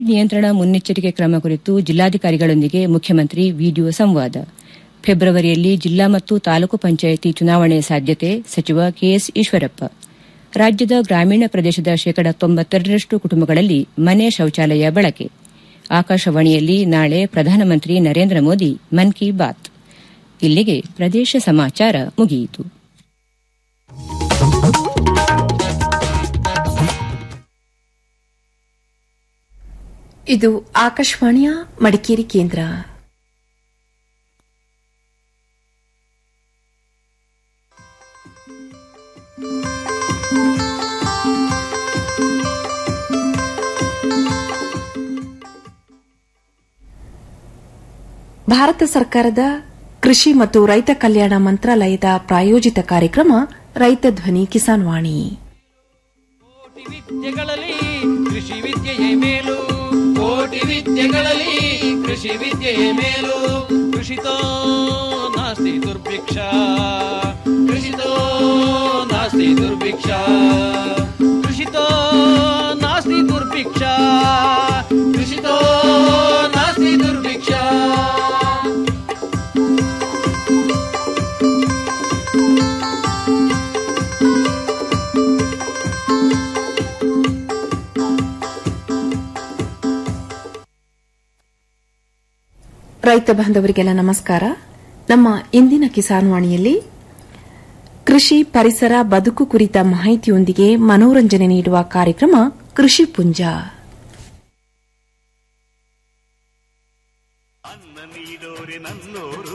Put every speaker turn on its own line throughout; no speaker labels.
ನಿಯಂತ್ರಣ ಮುನ್ನೆಚ್ಚರಿಕೆ ಕ್ರಮ ಕುರಿತು ಜಿಲ್ಲಾಧಿಕಾರಿಗಳೊಂದಿಗೆ ಮುಖ್ಯಮಂತ್ರಿ ವಿಡಿಯೋ ಸಂವಾದ ಫೆಬ್ರವರಿಯಲ್ಲಿ ಜಿಲ್ಲಾ ಮತ್ತು ತಾಲೂಕು ಪಂಚಾಯಿತಿ ಚುನಾವಣೆ ಸಾಧ್ಯತೆ ಸಚಿವ ಕೆಎಸ್ ಈಶ್ವರಪ್ಪ ರಾಜ್ಯದ ಗ್ರಾಮೀಣ ಪ್ರದೇಶದ ಶೇಕಡ ತೊಂಬತ್ತೆರಡರಷ್ಟು ಕುಟುಂಬಗಳಲ್ಲಿ ಮನೆ ಶೌಚಾಲಯ ಬಳಕೆ ಆಕಾಶವಾಣಿಯಲ್ಲಿ ನಾಳೆ ಪ್ರಧಾನಮಂತ್ರಿ ನರೇಂದ್ರ ಮೋದಿ ಮನ್ ಕಿ ಬಾತ್ ಇಲ್ಲಿಗೆ ಪ್ರದೇಶ ಸಮಾಚಾರ ಮುಗಿಯಿತು
ಇದು ಆಕಾಶವಾಣಿಯ ಮಡಿಕೇರಿ ಕೇಂದ್ರ ಭಾರತ ಸರ್ಕಾರದ ಕೃಷಿ ಮತ್ತು ರೈತ ಕಲ್ಯಾಣ ಮಂತ್ರಾಲಯದ ಪ್ರಾಯೋಜಿತ ಕಾರ್ಯಕ್ರಮ ರೈತ ಧ್ವನಿ ಕಿಸಾನ್ ವಾಣಿ
ಕೋಟಿ ವಿದ್ಯೆಗಳಲ್ಲಿ ಕೃಷಿ ವಿದ್ಯೆಯೇ ಮೇಲು ಕೋಟಿ ವಿದ್ಯೆಗಳಲ್ಲಿ ಕೃಷಿ ವಿದ್ಯೆಯೇ ಮೇಲು ಕೃಷಿತೋ ನಾಸ್ತಿ ದುರ್ಭಿಕ್ಷ ಕೃಷಿತೋ ನಾಸ್ತಿ ದುರ್ಭಿಕ್ಷ ಕೃಷಿತೋ ನಾಸ್ತಿ ದುರ್ಭಿಕ್ಷ ಕೃಷಿತೋ ನಾಸ್ತಿ ದುರ್ಭಿಕ್ಷ
ರೈತ ಬಾಂಧವರಿಗೆಲ್ಲ ನಮಸ್ಕಾರ ನಮ್ಮ ಇಂದಿನ ಕಿಸಾನ್ ವಾಣಿಯಲ್ಲಿ ಕೃಷಿ ಪರಿಸರ ಬದುಕು ಕುರಿತ ಮಾಹಿತಿಯೊಂದಿಗೆ ಮನೋರಂಜನೆ ನೀಡುವ ಕಾರ್ಯಕ್ರಮ ಕೃಷಿ ಪುಂಜ
ಅನ್ನ ನೀಡೋರೆ ನನ್ನೋರು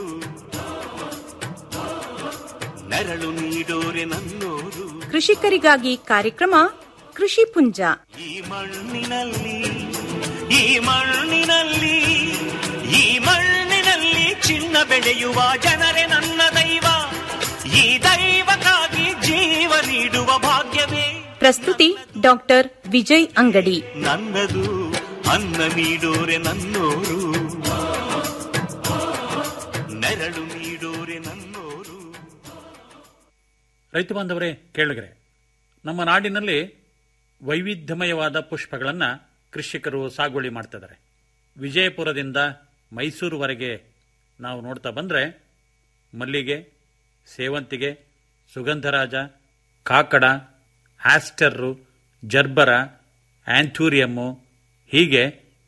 ನೆರಳು ನೀಡೋರೆ ನನ್ನೋರು
ಕೃಷಿಕರಿಗಾಗಿ ಕಾರ್ಯಕ್ರಮ ಕೃಷಿ ಪುಂಜ
ಈ ಮಣ್ಣಿನಲ್ಲಿ ಈ ಮಣ್ಣಿನಲ್ಲಿ ಈ ಮಣ್ಣಿನಲ್ಲಿ ಚಿನ್ನ ಬೆಳೆಯುವ ಜನರೇ ನನ್ನ ದೈವ ಈ ದೈವಕ್ಕಾಗಿ ಜೀವ ನೀಡುವ ಭಾಗ್ಯವೇ
ಪ್ರಸ್ತುತಿ ಡಾಕ್ಟರ್ ವಿಜಯ್ ಅಂಗಡಿ
ನನ್ನದು ಅನ್ನ ನೀಡೋರೆ ನನ್ನೋರು ನೆರಳು ನೀಡೋರೆ ನನ್ನೋರು
ರೈತ ಬಾಂಧವರೇ ಕೇಳಿಗರೆ ನಮ್ಮ ನಾಡಿನಲ್ಲಿ ವೈವಿಧ್ಯಮಯವಾದ ಪುಷ್ಪಗಳನ್ನು ಕೃಷಿಕರು ಸಾಗುವಳಿ ಮಾಡ್ತಿದ್ದಾರೆ ವಿಜಯಪುರದಿಂದ ಮೈಸೂರುವರೆಗೆ ನಾವು ನೋಡ್ತಾ ಬಂದರೆ ಮಲ್ಲಿಗೆ ಸೇವಂತಿಗೆ ಸುಗಂಧರಾಜ ಕಾಕಡ ಆಸ್ಟರ್ರು ಜರ್ಬರ ಆಂಥೂರಿಯಮ್ಮು ಹೀಗೆ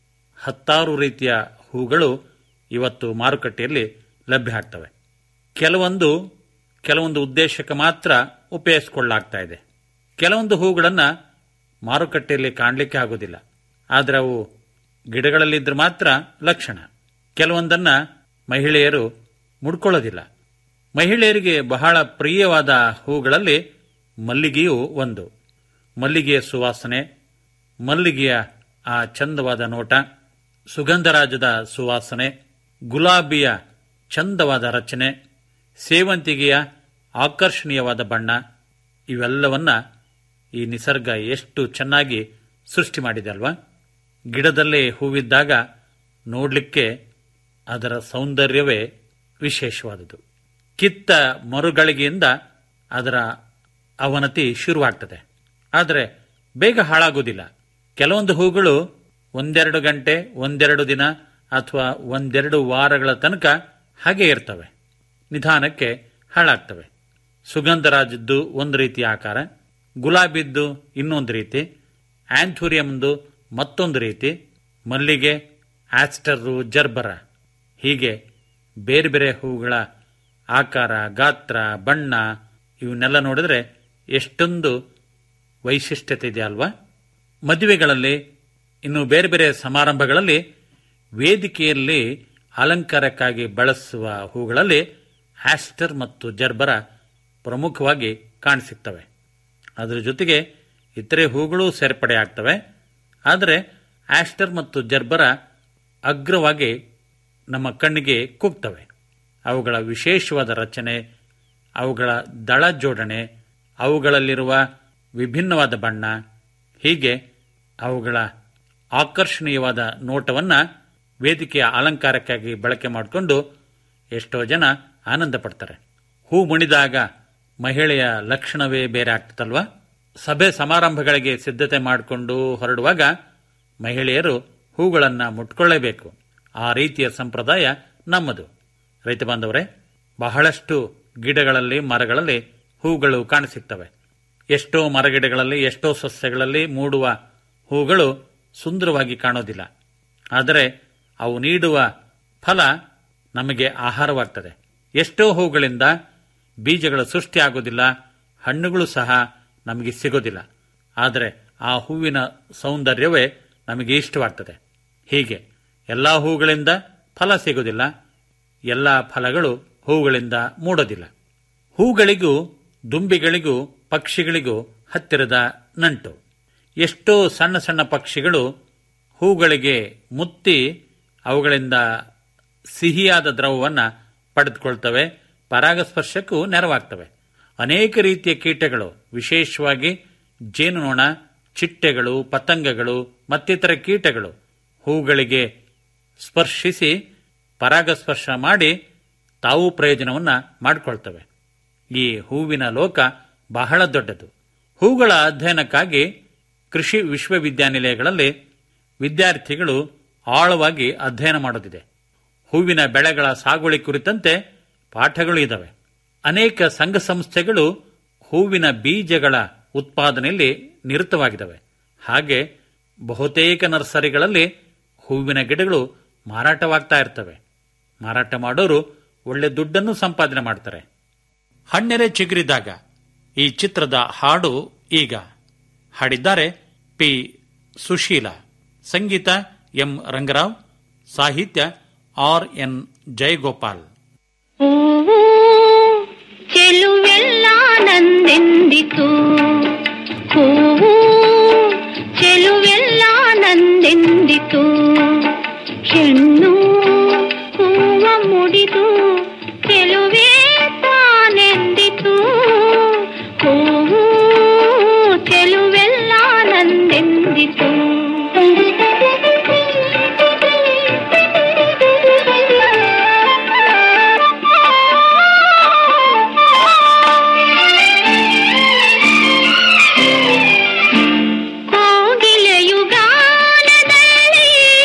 ಹತ್ತಾರು ರೀತಿಯ ಹೂಗಳು ಇವತ್ತು ಮಾರುಕಟ್ಟೆಯಲ್ಲಿ ಲಭ್ಯ ಆಗ್ತವೆ ಕೆಲವೊಂದು ಕೆಲವೊಂದು ಉದ್ದೇಶಕ್ಕೆ ಮಾತ್ರ ಉಪಯೋಗಿಸಿಕೊಳ್ಳಲಾಗ್ತಾ ಇದೆ ಕೆಲವೊಂದು ಹೂಗಳನ್ನು ಮಾರುಕಟ್ಟೆಯಲ್ಲಿ ಕಾಣಲಿಕ್ಕೆ ಆಗೋದಿಲ್ಲ ಆದರೆ ಅವು ಗಿಡಗಳಲ್ಲಿದ್ದರೆ ಮಾತ್ರ ಲಕ್ಷಣ ಕೆಲವೊಂದನ್ನು ಮಹಿಳೆಯರು ಮುಡ್ಕೊಳ್ಳೋದಿಲ್ಲ ಮಹಿಳೆಯರಿಗೆ ಬಹಳ ಪ್ರಿಯವಾದ ಹೂಗಳಲ್ಲಿ ಮಲ್ಲಿಗೆಯೂ ಒಂದು ಮಲ್ಲಿಗೆಯ ಸುವಾಸನೆ ಮಲ್ಲಿಗೆಯ ಆ ಚಂದವಾದ ನೋಟ ಸುಗಂಧರಾಜದ ಸುವಾಸನೆ ಗುಲಾಬಿಯ ಚಂದವಾದ ರಚನೆ ಸೇವಂತಿಗೆಯ ಆಕರ್ಷಣೀಯವಾದ ಬಣ್ಣ ಇವೆಲ್ಲವನ್ನ ಈ ನಿಸರ್ಗ ಎಷ್ಟು ಚೆನ್ನಾಗಿ ಸೃಷ್ಟಿ ಮಾಡಿದೆ ಅಲ್ವಾ ಗಿಡದಲ್ಲೇ ಹೂವಿದ್ದಾಗ ನೋಡಲಿಕ್ಕೆ ಅದರ ಸೌಂದರ್ಯವೇ ವಿಶೇಷವಾದುದು ಕಿತ್ತ ಮರುಗಳಿಗೆಯಿಂದ ಅದರ ಅವನತಿ ಶುರುವಾಗ್ತದೆ ಆದರೆ ಬೇಗ ಹಾಳಾಗೋದಿಲ್ಲ ಕೆಲವೊಂದು ಹೂಗಳು ಒಂದೆರಡು ಗಂಟೆ ಒಂದೆರಡು ದಿನ ಅಥವಾ ಒಂದೆರಡು ವಾರಗಳ ತನಕ ಹಾಗೆ ಇರ್ತವೆ ನಿಧಾನಕ್ಕೆ ಹಾಳಾಗ್ತವೆ ಸುಗಂಧರಾಜದ್ದು ಒಂದು ರೀತಿಯ ಆಕಾರ ಗುಲಾಬಿದ್ದು ಇನ್ನೊಂದು ರೀತಿ ಆಂಥೂರಿಯಂದು ಮತ್ತೊಂದು ರೀತಿ ಮಲ್ಲಿಗೆ ಆಸ್ಟರ್ರು ಜರ್ಬರ ಹೀಗೆ ಬೇರೆ ಬೇರೆ ಹೂಗಳ ಆಕಾರ ಗಾತ್ರ ಬಣ್ಣ ಇವನ್ನೆಲ್ಲ ನೋಡಿದ್ರೆ ಎಷ್ಟೊಂದು ವೈಶಿಷ್ಟ್ಯತೆ ಇದೆ ಅಲ್ವಾ ಮದುವೆಗಳಲ್ಲಿ ಇನ್ನು ಬೇರೆ ಬೇರೆ ಸಮಾರಂಭಗಳಲ್ಲಿ ವೇದಿಕೆಯಲ್ಲಿ ಅಲಂಕಾರಕ್ಕಾಗಿ ಬಳಸುವ ಹೂಗಳಲ್ಲಿ ಆಸ್ಟರ್ ಮತ್ತು ಜರ್ಬರ ಪ್ರಮುಖವಾಗಿ ಕಾಣಸಿಗ್ತವೆ ಅದರ ಜೊತೆಗೆ ಇತರೆ ಹೂಗಳು ಸೇರ್ಪಡೆ ಆಗ್ತವೆ ಆದರೆ ಆಸ್ಟರ್ ಮತ್ತು ಜರ್ಬರ ಅಗ್ರವಾಗಿ ನಮ್ಮ ಕಣ್ಣಿಗೆ ಕುಗ್ತವೆ ಅವುಗಳ ವಿಶೇಷವಾದ ರಚನೆ ಅವುಗಳ ದಳ ಜೋಡಣೆ ಅವುಗಳಲ್ಲಿರುವ ವಿಭಿನ್ನವಾದ ಬಣ್ಣ ಹೀಗೆ ಅವುಗಳ ಆಕರ್ಷಣೀಯವಾದ ನೋಟವನ್ನು ವೇದಿಕೆಯ ಅಲಂಕಾರಕ್ಕಾಗಿ ಬಳಕೆ ಮಾಡಿಕೊಂಡು ಎಷ್ಟೋ ಜನ ಆನಂದ ಪಡ್ತಾರೆ ಹೂ ಮುಣಿದಾಗ ಮಹಿಳೆಯ ಲಕ್ಷಣವೇ ಬೇರೆ ಆಗ್ತದಲ್ವಾ ಸಭೆ ಸಮಾರಂಭಗಳಿಗೆ ಸಿದ್ಧತೆ ಮಾಡಿಕೊಂಡು ಹೊರಡುವಾಗ ಮಹಿಳೆಯರು ಹೂಗಳನ್ನು ಮುಟ್ಕೊಳ್ಳೇಬೇಕು ಆ ರೀತಿಯ ಸಂಪ್ರದಾಯ ನಮ್ಮದು ರೈತ ಬಾಂಧವರೇ ಬಹಳಷ್ಟು ಗಿಡಗಳಲ್ಲಿ ಮರಗಳಲ್ಲಿ ಹೂಗಳು ಕಾಣಸಿಗ್ತವೆ ಎಷ್ಟೋ ಮರಗಿಡಗಳಲ್ಲಿ ಎಷ್ಟೋ ಸಸ್ಯಗಳಲ್ಲಿ ಮೂಡುವ ಹೂಗಳು ಸುಂದರವಾಗಿ ಕಾಣೋದಿಲ್ಲ ಆದರೆ ಅವು ನೀಡುವ ಫಲ ನಮಗೆ ಆಹಾರವಾಗ್ತದೆ ಎಷ್ಟೋ ಹೂಗಳಿಂದ ಬೀಜಗಳ ಸೃಷ್ಟಿ ಆಗೋದಿಲ್ಲ ಹಣ್ಣುಗಳು ಸಹ ನಮಗೆ ಸಿಗೋದಿಲ್ಲ ಆದರೆ ಆ ಹೂವಿನ ಸೌಂದರ್ಯವೇ ನಮಗೆ ಇಷ್ಟವಾಗ್ತದೆ ಹೀಗೆ ಎಲ್ಲ ಹೂಗಳಿಂದ ಫಲ ಸಿಗೋದಿಲ್ಲ ಎಲ್ಲ ಫಲಗಳು ಹೂಗಳಿಂದ ಮೂಡೋದಿಲ್ಲ ಹೂಗಳಿಗೂ ದುಂಬಿಗಳಿಗೂ ಪಕ್ಷಿಗಳಿಗೂ ಹತ್ತಿರದ ನಂಟು ಎಷ್ಟೋ ಸಣ್ಣ ಸಣ್ಣ ಪಕ್ಷಿಗಳು ಹೂಗಳಿಗೆ ಮುತ್ತಿ ಅವುಗಳಿಂದ ಸಿಹಿಯಾದ ದ್ರವವನ್ನು ಪಡೆದುಕೊಳ್ತವೆ ಪರಾಗಸ್ಪರ್ಶಕ್ಕೂ ನೆರವಾಗ್ತವೆ ಅನೇಕ ರೀತಿಯ ಕೀಟಗಳು ವಿಶೇಷವಾಗಿ ಜೇನುನೊಣ ಚಿಟ್ಟೆಗಳು ಪತಂಗಗಳು ಮತ್ತಿತರ ಕೀಟಗಳು ಹೂಗಳಿಗೆ ಸ್ಪರ್ಶಿಸಿ ಪರಾಗಸ್ಪರ್ಶ ಮಾಡಿ ತಾವು ಪ್ರಯೋಜನವನ್ನು ಮಾಡಿಕೊಳ್ತವೆ ಈ ಹೂವಿನ ಲೋಕ ಬಹಳ ದೊಡ್ಡದು ಹೂಗಳ ಅಧ್ಯಯನಕ್ಕಾಗಿ ಕೃಷಿ ವಿಶ್ವವಿದ್ಯಾನಿಲಯಗಳಲ್ಲಿ ವಿದ್ಯಾರ್ಥಿಗಳು ಆಳವಾಗಿ ಅಧ್ಯಯನ ಮಾಡೋದಿದೆ ಹೂವಿನ ಬೆಳೆಗಳ ಸಾಗುವಳಿ ಕುರಿತಂತೆ ಪಾಠಗಳು ಇದ್ದಾವೆ ಅನೇಕ ಸಂಘ ಸಂಸ್ಥೆಗಳು ಹೂವಿನ ಬೀಜಗಳ ಉತ್ಪಾದನೆಯಲ್ಲಿ ನಿರತವಾಗಿದ್ದಾವೆ ಹಾಗೆ ಬಹುತೇಕ ನರ್ಸರಿಗಳಲ್ಲಿ ಹೂವಿನ ಗಿಡಗಳು ಮಾರಾಟವಾಗ್ತಾ ಇರ್ತವೆ ಮಾರಾಟ ಮಾಡೋರು ಒಳ್ಳೆ ದುಡ್ಡನ್ನು ಸಂಪಾದನೆ ಮಾಡ್ತಾರೆ ಹಣ್ಣೆರೆ ಚಿಗುರಿದಾಗ ಈ ಚಿತ್ರದ ಹಾಡು ಈಗ ಹಾಡಿದ್ದಾರೆ ಪಿ ಸುಶೀಲ ಸಂಗೀತ ಎಂ ರಂಗರಾವ್ ಸಾಹಿತ್ಯ ಆರ್ ಎನ್ ಜಯಗೋಪಾಲ್
ಹೂವು ಚೆಲುವೆಲ್ಲ ನಂದೆಂದಿತು ಹೂವು ಚೆಲುವೆಲ್ಲ ನಂದೆಂದಿತು ಹೆಣ್ಣು ಹೂವ ಮುಡಿದು ಚೆಲುವೆ ತಾನೆಂದಿತು ಹೂವು ಚೆಲುವೆಲ್ಲ ನಂದೆಂದಿತು ಕೋಗಿಲೆಯು ಗಾನದಲ್ಲಿ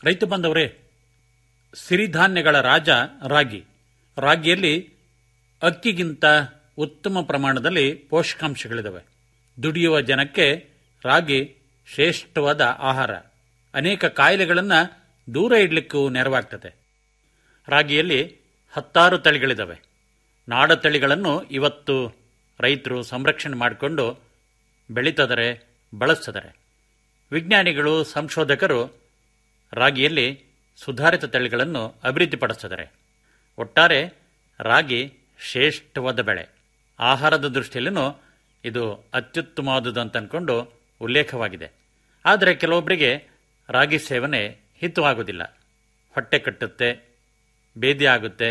ರೈತ ಬಂದವರೇ ಸಿರಿಧಾನ್ಯಗಳ ರಾಜ ರಾಗಿ ರಾಗಿಯಲ್ಲಿ ಅಕ್ಕಿಗಿಂತ ಉತ್ತಮ ಪ್ರಮಾಣದಲ್ಲಿ ಪೋಷಕಾಂಶಗಳಿದ್ದಾವೆ ದುಡಿಯುವ ಜನಕ್ಕೆ ರಾಗಿ ಶ್ರೇಷ್ಠವಾದ ಆಹಾರ ಅನೇಕ ಕಾಯಿಲೆಗಳನ್ನು ದೂರ ಇಡಲಿಕ್ಕೂ ನೆರವಾಗ್ತದೆ ರಾಗಿಯಲ್ಲಿ ಹತ್ತಾರು ತಳಿಗಳಿದ್ದಾವೆ ನಾಡ ತಳಿಗಳನ್ನು ಇವತ್ತು ರೈತರು ಸಂರಕ್ಷಣೆ ಮಾಡಿಕೊಂಡು ಬೆಳೀತಿದ್ದಾರೆ ಬಳಸ್ತಿದ್ದಾರೆ ವಿಜ್ಞಾನಿಗಳು ಸಂಶೋಧಕರು ರಾಗಿಯಲ್ಲಿ ಸುಧಾರಿತ ತಳಿಗಳನ್ನು ಅಭಿವೃದ್ಧಿಪಡಿಸಿದ್ದಾರೆ ಒಟ್ಟಾರೆ ರಾಗಿ ಶ್ರೇಷ್ಠವಾದ ಬೆಳೆ ಆಹಾರದ ದೃಷ್ಟಿಯಲ್ಲೂ ಇದು ಅತ್ಯುತ್ತಮವಾದುದು ಅಂತ ಅಂದ್ಕೊಂಡು ಉಲ್ಲೇಖವಾಗಿದೆ ಆದರೆ ಕೆಲವೊಬ್ಬರಿಗೆ ರಾಗಿ ಸೇವನೆ ಹಿತವಾಗುವುದಿಲ್ಲ ಹೊಟ್ಟೆ ಕಟ್ಟುತ್ತೆ ಬೇದಿ ಆಗುತ್ತೆ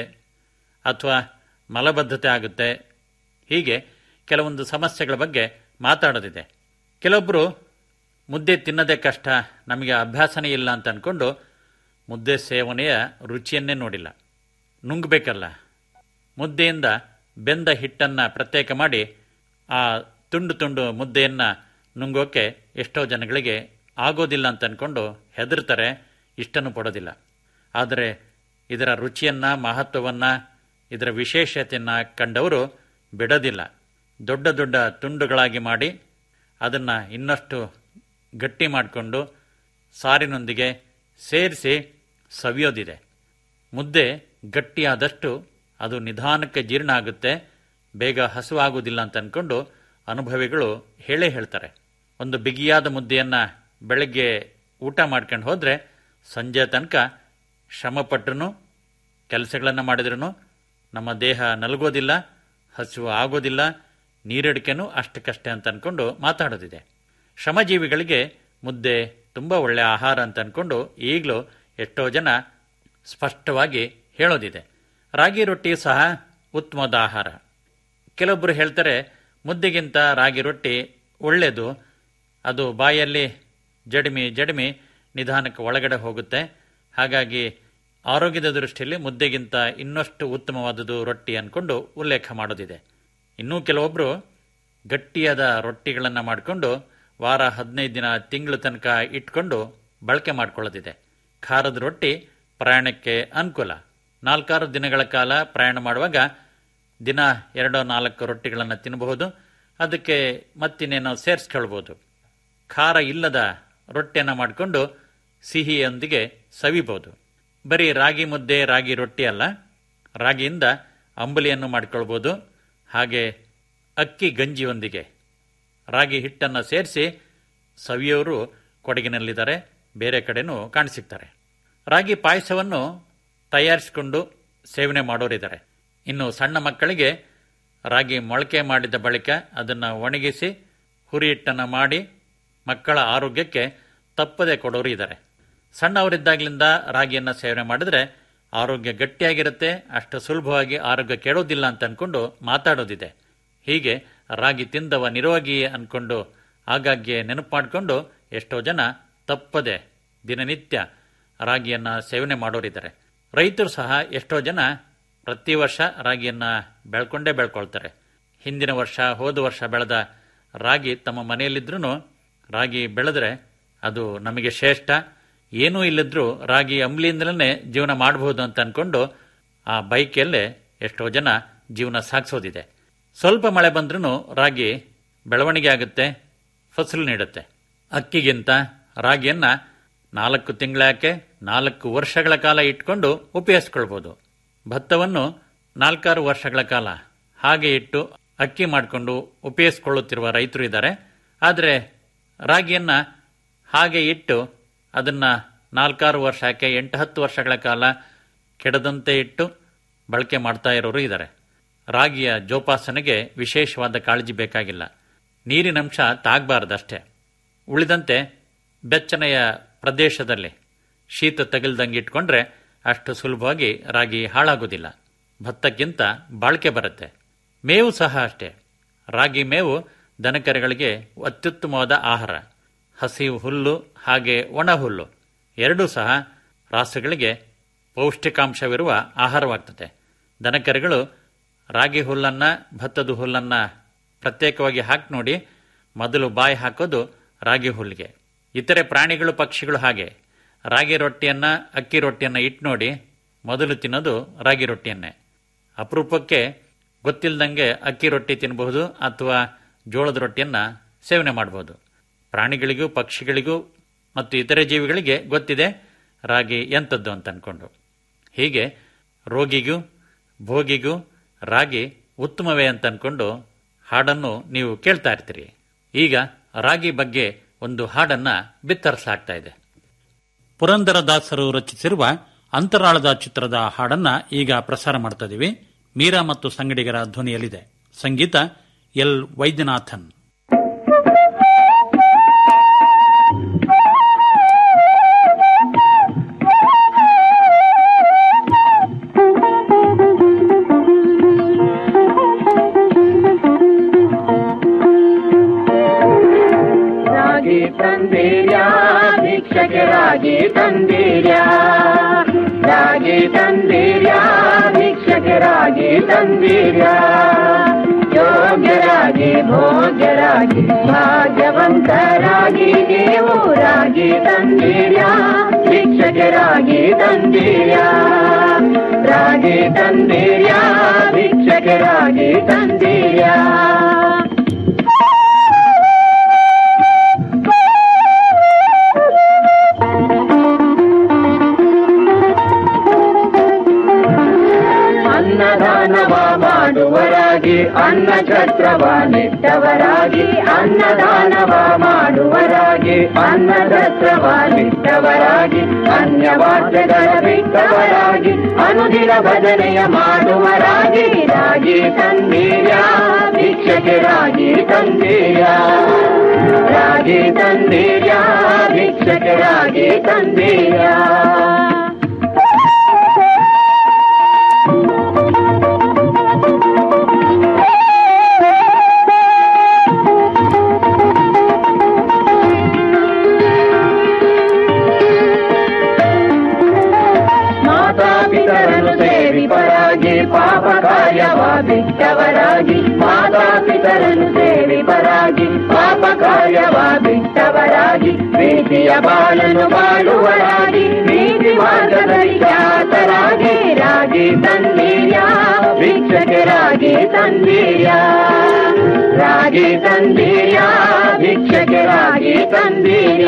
ಅಥವಾ ಮಲಬದ್ಧತೆ ಆಗುತ್ತೆ ಹೀಗೆ ಕೆಲವೊಂದು ಸಮಸ್ಯೆಗಳ ಬಗ್ಗೆ ಮಾತಾಡೋದಿದೆ ಕೆಲವೊಬ್ಬರು ಮುದ್ದೆ ತಿನ್ನೋದೇ ಕಷ್ಟ ನಮಗೆ ಅಭ್ಯಾಸನೇ ಇಲ್ಲ ಅಂತ ಅಂದ್ಕೊಂಡು ಮುದ್ದೆ ಸೇವನೆಯ ರುಚಿಯನ್ನೇ ನೋಡಿಲ್ಲ ನುಂಗಬೇಕಲ್ಲ ಮುದ್ದೆಯಿಂದ ಬೆಂದ ಹಿಟ್ಟನ್ನು ಪ್ರತ್ಯೇಕ ಮಾಡಿ ಆ ತುಂಡು ತುಂಡು ಮುದ್ದೆಯನ್ನು ನುಂಗೋಕೆ ಎಷ್ಟೋ ಜನಗಳಿಗೆ ಆಗೋದಿಲ್ಲ ಅಂತ ಅಂದ್ಕೊಂಡು ಹೆದರ್ತಾರೆ ಇಷ್ಟನ್ನು ಪಡೋದಿಲ್ಲ ಆದರೆ ಇದರ ರುಚಿಯನ್ನು ಮಹತ್ವವನ್ನು ಇದರ ವಿಶೇಷತೆಯನ್ನು ಕಂಡವರು ಬಿಡೋದಿಲ್ಲ ದೊಡ್ಡ ದೊಡ್ಡ ತುಂಡುಗಳಾಗಿ ಮಾಡಿ ಅದನ್ನು ಇನ್ನಷ್ಟು ಗಟ್ಟಿ ಮಾಡಿಕೊಂಡು ಸಾರಿನೊಂದಿಗೆ ಸೇರಿಸಿ ಸವಿಯೋದಿದೆ ಮುದ್ದೆ ಗಟ್ಟಿಯಾದಷ್ಟು ಅದು ನಿಧಾನಕ್ಕೆ ಜೀರ್ಣ ಆಗುತ್ತೆ ಬೇಗ ಹಸುವಾಗುವುದಿಲ್ಲ ಅಂತ ಅಂದ್ಕೊಂಡು ಅನುಭವಿಗಳು ಹೇಳೇ ಹೇಳ್ತಾರೆ ಒಂದು ಬಿಗಿಯಾದ ಮುದ್ದೆಯನ್ನು ಬೆಳಗ್ಗೆ ಊಟ ಮಾಡ್ಕೊಂಡು ಹೋದರೆ ಸಂಜೆ ತನಕ ಶ್ರಮಪಟ್ಟರು ಕೆಲಸಗಳನ್ನು ಮಾಡಿದ್ರೂ ನಮ್ಮ ದೇಹ ನಲಗೋದಿಲ್ಲ ಹಸಿವು ಆಗೋದಿಲ್ಲ ನೀರಡಿಕೆನೂ ಅಷ್ಟಕ್ಕಷ್ಟೇ ಅಂತ ಅಂದ್ಕೊಂಡು ಮಾತಾಡೋದಿದೆ ಶ್ರಮಜೀವಿಗಳಿಗೆ ಮುದ್ದೆ ತುಂಬ ಒಳ್ಳೆಯ ಆಹಾರ ಅಂತ ಅಂದ್ಕೊಂಡು ಈಗಲೂ ಎಷ್ಟೋ ಜನ ಸ್ಪಷ್ಟವಾಗಿ ಹೇಳೋದಿದೆ ರಾಗಿ ರೊಟ್ಟಿ ಸಹ ಉತ್ತಮವಾದ ಆಹಾರ ಕೆಲವೊಬ್ಬರು ಹೇಳ್ತಾರೆ ಮುದ್ದೆಗಿಂತ ರಾಗಿ ರೊಟ್ಟಿ ಒಳ್ಳೆಯದು ಅದು ಬಾಯಲ್ಲಿ ಜಡಿಮಿ ಜಡಿಮಿ ನಿಧಾನಕ್ಕೆ ಒಳಗಡೆ ಹೋಗುತ್ತೆ ಹಾಗಾಗಿ ಆರೋಗ್ಯದ ದೃಷ್ಟಿಯಲ್ಲಿ ಮುದ್ದೆಗಿಂತ ಇನ್ನಷ್ಟು ಉತ್ತಮವಾದುದು ರೊಟ್ಟಿ ಅಂದ್ಕೊಂಡು ಉಲ್ಲೇಖ ಮಾಡೋದಿದೆ ಇನ್ನೂ ಕೆಲವೊಬ್ಬರು ಗಟ್ಟಿಯಾದ ರೊಟ್ಟಿಗಳನ್ನು ಮಾಡಿಕೊಂಡು ವಾರ ಹದಿನೈದು ದಿನ ತಿಂಗಳ ತನಕ ಇಟ್ಕೊಂಡು ಬಳಕೆ ಮಾಡ್ಕೊಳ್ಳೋದಿದೆ ಖಾರದ ರೊಟ್ಟಿ ಪ್ರಯಾಣಕ್ಕೆ ಅನುಕೂಲ ನಾಲ್ಕಾರು ದಿನಗಳ ಕಾಲ ಪ್ರಯಾಣ ಮಾಡುವಾಗ ದಿನ ಎರಡೋ ನಾಲ್ಕು ರೊಟ್ಟಿಗಳನ್ನು ತಿನ್ನಬಹುದು ಅದಕ್ಕೆ ಮತ್ತಿನ್ನೇನೋ ಸೇರಿಸ್ಕೊಳ್ಬೋದು ಖಾರ ಇಲ್ಲದ ರೊಟ್ಟಿಯನ್ನು ಮಾಡಿಕೊಂಡು ಸಿಹಿಯೊಂದಿಗೆ ಸವಿಬೋದು ಬರೀ ರಾಗಿ ಮುದ್ದೆ ರಾಗಿ ರೊಟ್ಟಿ ಅಲ್ಲ ರಾಗಿಯಿಂದ ಅಂಬಲಿಯನ್ನು ಮಾಡಿಕೊಳ್ಬೋದು ಹಾಗೆ ಅಕ್ಕಿ ಗಂಜಿಯೊಂದಿಗೆ ರಾಗಿ ಹಿಟ್ಟನ್ನು ಸೇರಿಸಿ ಸವಿಯೋರು ಕೊಡಗಿನಲ್ಲಿದ್ದಾರೆ ಬೇರೆ ಕಡೆನೂ ಕಾಣಿಸಿಕ್ತಾರೆ ರಾಗಿ ಪಾಯಸವನ್ನು ತಯಾರಿಸಿಕೊಂಡು ಸೇವನೆ ಮಾಡೋರಿದ್ದಾರೆ ಇನ್ನು ಸಣ್ಣ ಮಕ್ಕಳಿಗೆ ರಾಗಿ ಮೊಳಕೆ ಮಾಡಿದ ಬಳಿಕ ಅದನ್ನು ಒಣಗಿಸಿ ಹುರಿ ಹಿಟ್ಟನ್ನು ಮಾಡಿ ಮಕ್ಕಳ ಆರೋಗ್ಯಕ್ಕೆ ತಪ್ಪದೆ ಕೊಡೋರು ಇದ್ದಾರೆ ಸಣ್ಣವರಿದ್ದಾಗಲಿಂದ ರಾಗಿಯನ್ನು ಸೇವನೆ ಮಾಡಿದ್ರೆ ಆರೋಗ್ಯ ಗಟ್ಟಿಯಾಗಿರುತ್ತೆ ಅಷ್ಟು ಸುಲಭವಾಗಿ ಆರೋಗ್ಯ ಕೆಡೋದಿಲ್ಲ ಅಂತ ಅಂದ್ಕೊಂಡು ಮಾತಾಡೋದಿದೆ ಹೀಗೆ ರಾಗಿ ತಿಂದವ ನಿರೋಗಿ ಅಂದ್ಕೊಂಡು ಆಗಾಗ್ಗೆ ನೆನಪು ಮಾಡಿಕೊಂಡು ಎಷ್ಟೋ ಜನ ತಪ್ಪದೆ ದಿನನಿತ್ಯ ರಾಗಿಯನ್ನು ಸೇವನೆ ಮಾಡೋರಿದ್ದಾರೆ ರೈತರು ಸಹ ಎಷ್ಟೋ ಜನ ಪ್ರತಿ ವರ್ಷ ರಾಗಿಯನ್ನು ಬೆಳ್ಕೊಂಡೇ ಬೆಳ್ಕೊಳ್ತಾರೆ ಹಿಂದಿನ ವರ್ಷ ಹೋದ ವರ್ಷ ಬೆಳೆದ ರಾಗಿ ತಮ್ಮ ಮನೆಯಲ್ಲಿದ್ರೂ ರಾಗಿ ಬೆಳೆದ್ರೆ ಅದು ನಮಗೆ ಶ್ರೇಷ್ಠ ಏನೂ ಇಲ್ಲದ್ರೂ ರಾಗಿ ಅಂಬ್ಲಿಯಿಂದಲೇ ಜೀವನ ಮಾಡಬಹುದು ಅಂತ ಅಂದ್ಕೊಂಡು ಆ ಬೈಕಲ್ಲೇ ಎಷ್ಟೋ ಜನ ಜೀವನ ಸಾಗಿಸೋದಿದೆ ಸ್ವಲ್ಪ ಮಳೆ ಬಂದ್ರೂ ರಾಗಿ ಬೆಳವಣಿಗೆ ಆಗುತ್ತೆ ಫಸಲು ನೀಡುತ್ತೆ ಅಕ್ಕಿಗಿಂತ ರಾಗಿಯನ್ನು ನಾಲ್ಕು ತಿಂಗಳಾಕೆ ನಾಲ್ಕು ವರ್ಷಗಳ ಕಾಲ ಇಟ್ಕೊಂಡು ಉಪಯೋಗಿಸ್ಕೊಳ್ಬೋದು ಭತ್ತವನ್ನು ನಾಲ್ಕಾರು ವರ್ಷಗಳ ಕಾಲ ಹಾಗೆ ಇಟ್ಟು ಅಕ್ಕಿ ಮಾಡಿಕೊಂಡು ಉಪಯೋಗಿಸ್ಕೊಳ್ಳುತ್ತಿರುವ ರೈತರು ಇದ್ದಾರೆ ಆದರೆ ರಾಗಿಯನ್ನು ಹಾಗೆ ಇಟ್ಟು ಅದನ್ನು ನಾಲ್ಕಾರು ವರ್ಷಕ್ಕೆ ಎಂಟು ಹತ್ತು ವರ್ಷಗಳ ಕಾಲ ಕೆಡದಂತೆ ಇಟ್ಟು ಬಳಕೆ ಮಾಡ್ತಾ ಇರೋರು ಇದ್ದಾರೆ ರಾಗಿಯ ಜೋಪಾಸನೆಗೆ ವಿಶೇಷವಾದ ಕಾಳಜಿ ಬೇಕಾಗಿಲ್ಲ ನೀರಿನಂಶ ತಾಗಬಾರ್ದಷ್ಟೇ ಉಳಿದಂತೆ ಬೆಚ್ಚನೆಯ ಪ್ರದೇಶದಲ್ಲಿ ಶೀತ ತಗಲ್ದಂಗೆ ಇಟ್ಕೊಂಡ್ರೆ ಅಷ್ಟು ಸುಲಭವಾಗಿ ರಾಗಿ ಹಾಳಾಗೋದಿಲ್ಲ ಭತ್ತಕ್ಕಿಂತ ಬಾಳಿಕೆ ಬರುತ್ತೆ ಮೇವು ಸಹ ಅಷ್ಟೇ ರಾಗಿ ಮೇವು ದನಕರುಗಳಿಗೆ ಅತ್ಯುತ್ತಮವಾದ ಆಹಾರ ಹಸಿ ಹುಲ್ಲು ಹಾಗೆ ಒಣ ಹುಲ್ಲು ಎರಡೂ ಸಹ ರಾಸುಗಳಿಗೆ ಪೌಷ್ಟಿಕಾಂಶವಿರುವ ಆಹಾರವಾಗ್ತದೆ ದನಕರುಗಳು ರಾಗಿ ಹುಲ್ಲನ್ನು ಭತ್ತದ ಹುಲ್ಲನ್ನು ಪ್ರತ್ಯೇಕವಾಗಿ ಹಾಕಿ ನೋಡಿ ಮೊದಲು ಬಾಯಿ ಹಾಕೋದು ರಾಗಿ ಹುಲ್ಲಿಗೆ ಇತರೆ ಪ್ರಾಣಿಗಳು ಪಕ್ಷಿಗಳು ಹಾಗೆ ರಾಗಿ ರೊಟ್ಟಿಯನ್ನ ಅಕ್ಕಿ ರೊಟ್ಟಿಯನ್ನ ಇಟ್ಟು ನೋಡಿ ಮೊದಲು ತಿನ್ನೋದು ರಾಗಿ ರೊಟ್ಟಿಯನ್ನೇ ಅಪರೂಪಕ್ಕೆ ಗೊತ್ತಿಲ್ಲದಂಗೆ ಅಕ್ಕಿ ರೊಟ್ಟಿ ತಿನ್ನಬಹುದು ಅಥವಾ ಜೋಳದ ರೊಟ್ಟಿಯನ್ನ ಸೇವನೆ ಮಾಡಬಹುದು ಪ್ರಾಣಿಗಳಿಗೂ ಪಕ್ಷಿಗಳಿಗೂ ಮತ್ತು ಇತರೆ ಜೀವಿಗಳಿಗೆ ಗೊತ್ತಿದೆ ರಾಗಿ ಎಂಥದ್ದು ಅಂತ ಅನ್ಕೊಂಡು ಹೀಗೆ ರೋಗಿಗೂ ಭೋಗಿಗೂ ರಾಗಿ ಉತ್ತಮವೇ ಅಂತ ಅನ್ಕೊಂಡು ಹಾಡನ್ನು ನೀವು ಕೇಳ್ತಾ ಇರ್ತೀರಿ ಈಗ ರಾಗಿ ಬಗ್ಗೆ ಒಂದು ಹಾಡನ್ನ ಬಿತ್ತರಿಸಲಾಗ್ತಾ ಇದೆ ಪುರಂದರದಾಸರು ರಚಿಸಿರುವ ಅಂತರಾಳದ ಚಿತ್ರದ ಹಾಡನ್ನ ಈಗ ಪ್ರಸಾರ ಮಾಡ್ತಾ ಇದೀವಿ ಮೀರಾ ಮತ್ತು ಸಂಗಡಿಗರ ಧ್ವನಿಯಲ್ಲಿದೆ ಸಂಗೀತ ಎಲ್ ವೈದ್ಯನಾಥನ್
ರಾಗಿ ತಂದೀರ್ಯ ಭಿಕ್ಷಕ್ಕೆ ರಾಗಿ ತಂದೀರ್ಯ ರಾಗಿ ತಂದೀರ್ಯ ಭಿಕ್ಷಕ್ಕೆ ರಾಗಿ ತಂದೀರ್ಯ ಯೋಗ್ಯರಾಗಿ ಭೋಗ್ಯರಾಗಿ ಭಾಗ್ಯವಂತರಾಗಿ ನೀವು ರಾಗಿ ತಂದೀರ್ಯ ಭಿಕ್ಷಕ್ಕೆ ರಾಗಿ ತಂದೀರ್ಯ ರಾಗಿ ತಂದೀರ್ಯ ಭಿಕ್ಷಕ್ಕೆ ರಾಗಿ ತಂದೀರ್ಯ ಅನ್ನದಾನವ ಮಾಡುವರಾಗಿ ಅನ್ನ ಛತ್ರವ ನಿಟ್ಟವರಾಗಿ ಅನ್ನದಾನವ ಮಾಡುವರಾಗಿ ಅನ್ನ ಛತ್ರವ ನಿಟ್ಟವರಾಗಿ ಅನ್ಯವಾದ್ಯಗಳ ಬಿಟ್ಟವರಾಗಿ ಅನುದಿನ ಭಜನೆಯ ಮಾಡುವರಾಗಿ ರಾಗಿ ತಂದೀಯ ಭಿಕ್ಷಕ್ಕೆ ರಾಗಿ ತಂದೀಯ ರಾಗಿ ತಂದೀಯ ಭಿಕ್ಷಕ್ಕೆ ರಾಗಿ ತಂದೀಯ ಮಾತಾಪಿತರನ್ನು ಸೇವಿಪರಾಗಿ ಪಾಪ ಕಾರ್ಯವ ಬಿಟ್ಟವರಾಗಿ ಮಾತಾಪಿತರನ್ನು ಸೇವಿಪರಾಗಿ ಪಾಪ ಕಾರ್ಯವ ಬಿಟ್ಟವರಾಗಿ ಪ್ರೀತಿಯ ಬಾಳನ್ನು ಬಾಳುವರಾಗಿ ನೀತಿ ಮಾರ್ಗದಲ್ಲಿ ಖ್ಯಾತರಾಗಿ ರಾಗಿ ತಂದೀಯ ಭಿಕ್ಷಕ್ಕೆ ರಾಗಿ ತಂದೀಯ ರಾಗಿ ತಂದೀಯ ಭಿಕ್ಷಕ್ಕೆ ರಾಗಿ ತಂದೀಯ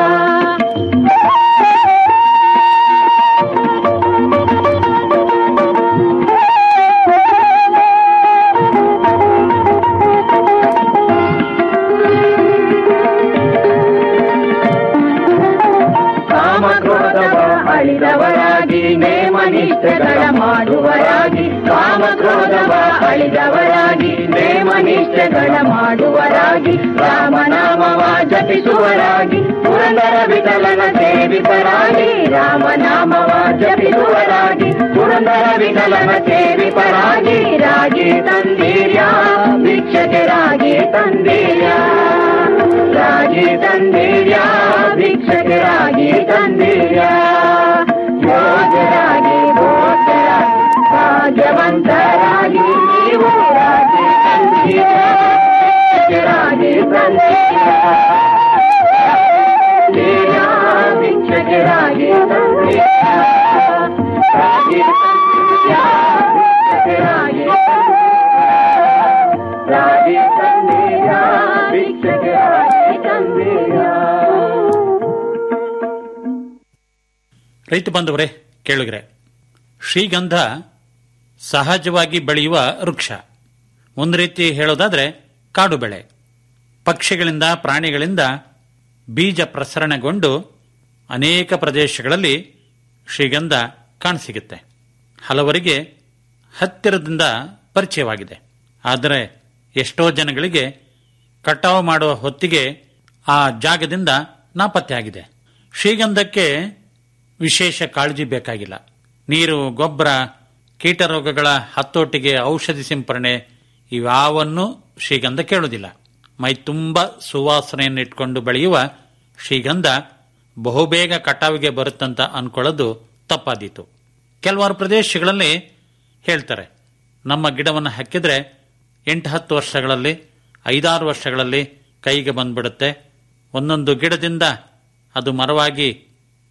ಕಾಮಕ್ರೋಧವ ಅಳಿದವರಾಗಿ ನೇಮನಿಷ್ಠೆಗಳ ಮಾಡುವರಾಗಿ ಕಾಮಕ್ರೋಧವ ಅಳಿದವರಾಗಿ ನೇಮನಿಷ್ಠೆಗಳ ಮಾಡುವರಾಗಿ ರಾಮನಾಮವ ಜಪಿಸುವರಾಗಿ ಪುರಂದರ ವಿಠಲನ ಸೇವಿಪರಾಗಿ ರಾಮನಾಮವ ಜಪಿಸುವರಾಗಿ ಪುರಂದರ ವಿಠಲನ ಸೇವಿಪರಾಗಿ ರಾಗಿ ತಂದೀರ್ಯ ಭಿಕ್ಷಕ್ಕೆ ರಾಗಿ ತಂದೀರ್ಯ ರಾಗಿ ತಂದೀರ್ಯ ಭಿಕ್ಷಕ್ಕೆ ರಾಗಿ ತಂದೀರ್ಯ ಯೋಗ್ಯರಾಗಿ ಭೋಗ್ಯರಾಗಿ ಭಾಗ್ಯವಂತರಾಗಿ ನೀವು ರಾಗಿ ತಂದೀರ್ಯ ಭಿಕ್ಷಕ್ಕೆ ರಾಗಿ ತಂದೀರ್ಯ ಭಿಕ್ಷಕ್ಕೆ ರಾಗಿ ತಂದೀರ್ಯ ರಾಗಿ ತಂದೀರ್ಯ ಭಿಕ್ಷಕ್ಕೆ ರಾಗಿ ರಾಗಿ ತಂದೀರ್ಯ ಭಿಕ್ಷಕ್ಕೆ ರಾಗಿ ತಂದೀರ್ಯ
ರೈತ ಬಂಧುವರೇ ಕೇಳುಗರೆ ಶ್ರೀಗಂಧ ಸಹಜವಾಗಿ ಬೆಳೆಯುವ ವೃಕ್ಷ ಒಂದು ರೀತಿ ಹೇಳೋದಾದ್ರೆ ಕಾಡು ಬೆಳೆ ಪಕ್ಷಿಗಳಿಂದ ಪ್ರಾಣಿಗಳಿಂದ ಬೀಜ ಪ್ರಸರಣಗೊಂಡು ಅನೇಕ ಪ್ರದೇಶಗಳಲ್ಲಿ ಶ್ರೀಗಂಧ ಕಾಣಸಿಗುತ್ತೆ ಹಲವರಿಗೆ ಹತ್ತಿರದಿಂದ ಪರಿಚಯವಾಗಿದೆ ಆದರೆ ಎಷ್ಟೋ ಜನಗಳಿಗೆ ಕಟಾವು ಮಾಡುವ ಹೊತ್ತಿಗೆ ಆ ಜಾಗದಿಂದ ನಾಪತ್ತೆಯಾಗಿದೆ ಶ್ರೀಗಂಧಕ್ಕೆ ವಿಶೇಷ ಕಾಳಜಿ ಬೇಕಾಗಿಲ್ಲ ನೀರು ಗೊಬ್ಬರ ಕೀಟರೋಗಗಳ ಹತೋಟಿಗೆ ಔಷಧಿ ಸಿಂಪರಣೆ ಇವ್ಯಾವನ್ನೂ ಶ್ರೀಗಂಧ ಕೇಳುವುದಿಲ್ಲ ಮೈ ತುಂಬ ಸುವಾಸನೆಯನ್ನು ಇಟ್ಕೊಂಡು ಬೆಳೆಯುವ ಶ್ರೀಗಂಧ ಬಹುಬೇಗ ಕಟಾವಿಗೆ ಬರುತ್ತಂತ ಅನ್ಕೊಳ್ಳೋದು ತಪ್ಪಾದೀತು ಕೆಲವಾರು ಪ್ರದೇಶಗಳಲ್ಲಿ ಹೇಳ್ತಾರೆ ನಮ್ಮ ಗಿಡವನ್ನು ಹಾಕಿದ್ರೆ ಎಂಟು ಹತ್ತು ವರ್ಷಗಳಲ್ಲಿ ಐದಾರು ವರ್ಷಗಳಲ್ಲಿ ಕೈಗೆ ಬಂದ್ಬಿಡುತ್ತೆ ಒಂದೊಂದು ಗಿಡದಿಂದ ಅದು ಮರವಾಗಿ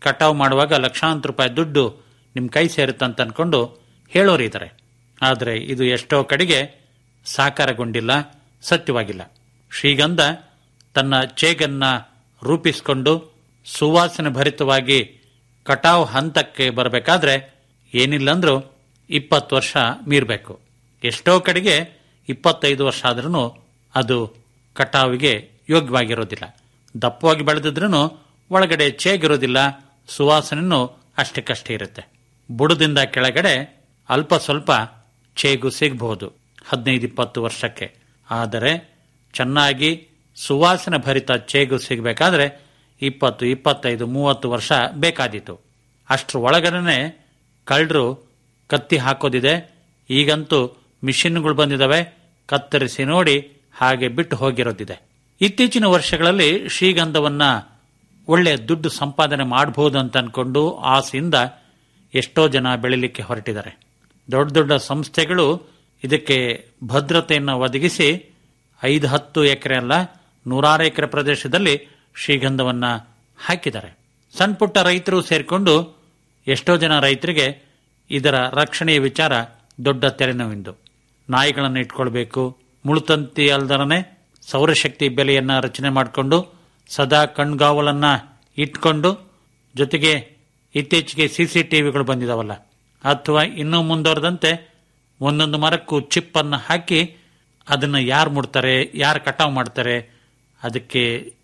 ಕಟಾವು ಮಾಡುವಾಗ ಲಕ್ಷಾಂತರ ರೂಪಾಯಿ ದುಡ್ಡು ನಿಮ್ಮ ಕೈ ಸೇರುತ್ತಂತ ಅನ್ಕೊಂಡು ಹೇಳೋರಿದ್ದಾರೆ ಆದರೆ ಇದು ಎಷ್ಟೋ ಕಡೆಗೆ ಸಾಕಾರಗೊಂಡಿಲ್ಲ ಸತ್ಯವಾಗಿಲ್ಲ ಶ್ರೀಗಂಧ ತನ್ನ ಚೇಗನ್ನ ರೂಪಿಸಿಕೊಂಡು ಸುವಾಸನೆ ಭರಿತವಾಗಿ ಕಟಾವು ಹಂತಕ್ಕೆ ಬರಬೇಕಾದ್ರೆ ಏನಿಲ್ಲಂದ್ರೂ ಇಪ್ಪತ್ತು ವರ್ಷ ಮೀರಬೇಕು ಎಷ್ಟೋ ಕಡೆಗೆ ಇಪ್ಪತ್ತೈದು ವರ್ಷ ಆದ್ರೂ ಅದು ಕಟಾವಿಗೆ ಯೋಗ್ಯವಾಗಿರೋದಿಲ್ಲ ದಪ್ಪವಾಗಿ ಬೆಳೆದಿದ್ರೂ ಒಳಗಡೆ ಚೇಗಿರೋದಿಲ್ಲ ಸುವಾಸನೆಯೂ ಅಷ್ಟಕ್ಕಷ್ಟೇ ಇರುತ್ತೆ ಬುಡದಿಂದ ಕೆಳಗಡೆ ಅಲ್ಪ ಸ್ವಲ್ಪ ಚೇಗು ಸಿಗಬಹುದು ಹದಿನೈದು ಇಪ್ಪತ್ತು ವರ್ಷಕ್ಕೆ ಆದರೆ ಚೆನ್ನಾಗಿ ಸುವಾಸನೆ ಭರಿತ ಚೇಗು ಸಿಗಬೇಕಾದ್ರೆ ಇಪ್ಪತ್ತು ಇಪ್ಪತ್ತೈದು ಮೂವತ್ತು ವರ್ಷ ಬೇಕಾದೀತು ಅಷ್ಟರ ಒಳಗಡೆ ಕಳ್ಳರು ಕತ್ತಿ ಹಾಕೋದಿದೆ ಈಗಂತೂ ಮಿಷಿನ್ಗಳು ಬಂದಿದ್ದಾವೆ ಕತ್ತರಿಸಿ ನೋಡಿ ಹಾಗೆ ಬಿಟ್ಟು ಹೋಗಿರೋದಿದೆ ಇತ್ತೀಚಿನ ವರ್ಷಗಳಲ್ಲಿ ಶ್ರೀಗಂಧವನ್ನ ಒಳ್ಳೆ ದುಡ್ಡು ಸಂಪಾದನೆ ಮಾಡಬಹುದು ಅಂತ ಅನ್ಕೊಂಡು ಆಸೆಯಿಂದ ಎಷ್ಟೋ ಜನ ಬೆಳಿಲಿಕ್ಕೆ ಹೊರಟಿದ್ದಾರೆ ದೊಡ್ಡ ದೊಡ್ಡ ಸಂಸ್ಥೆಗಳು ಇದಕ್ಕೆ ಭದ್ರತೆಯನ್ನು ಒದಗಿಸಿ ಐದು ಹತ್ತು ಎಕರೆ ಅಲ್ಲ ನೂರಾರು ಎಕರೆ ಪ್ರದೇಶದಲ್ಲಿ ಶ್ರೀಗಂಧವನ್ನ ಹಾಕಿದ್ದಾರೆ ಸಣ್ಣ ಪುಟ್ಟ ರೈತರು ಸೇರಿಕೊಂಡು ಎಷ್ಟೋ ಜನ ರೈತರಿಗೆ ಇದರ ರಕ್ಷಣೆಯ ವಿಚಾರ ದೊಡ್ಡ ತೆರೆನೋವಿಂದು ನಾಯಿಗಳನ್ನು ಇಟ್ಕೊಳ್ಬೇಕು ಮುಳುತಂತಿ ಅಲ್ದರನೆ ಸೌರಶಕ್ತಿ ಬೆಲೆಯನ್ನ ರಚನೆ ಮಾಡಿಕೊಂಡು ಸದಾ ಕಣ್ಗಾವಲನ್ನ ಇಟ್ಕೊಂಡು ಜೊತೆಗೆ ಇತ್ತೀಚೆಗೆ ಸಿಸಿ ಟಿವಿಗಳು ಬಂದಿದಾವಲ್ಲ ಅಥವಾ ಇನ್ನೂ ಮುಂದುವರೆದಂತೆ ಒಂದೊಂದು ಮರಕ್ಕೂ ಚಿಪ್ ಅನ್ನು ಹಾಕಿ ಅದನ್ನು ಯಾರು ಮುಡ್ತಾರೆ ಯಾರು ಕಟಾವು ಮಾಡ್ತಾರೆ ಅದಕ್ಕೆ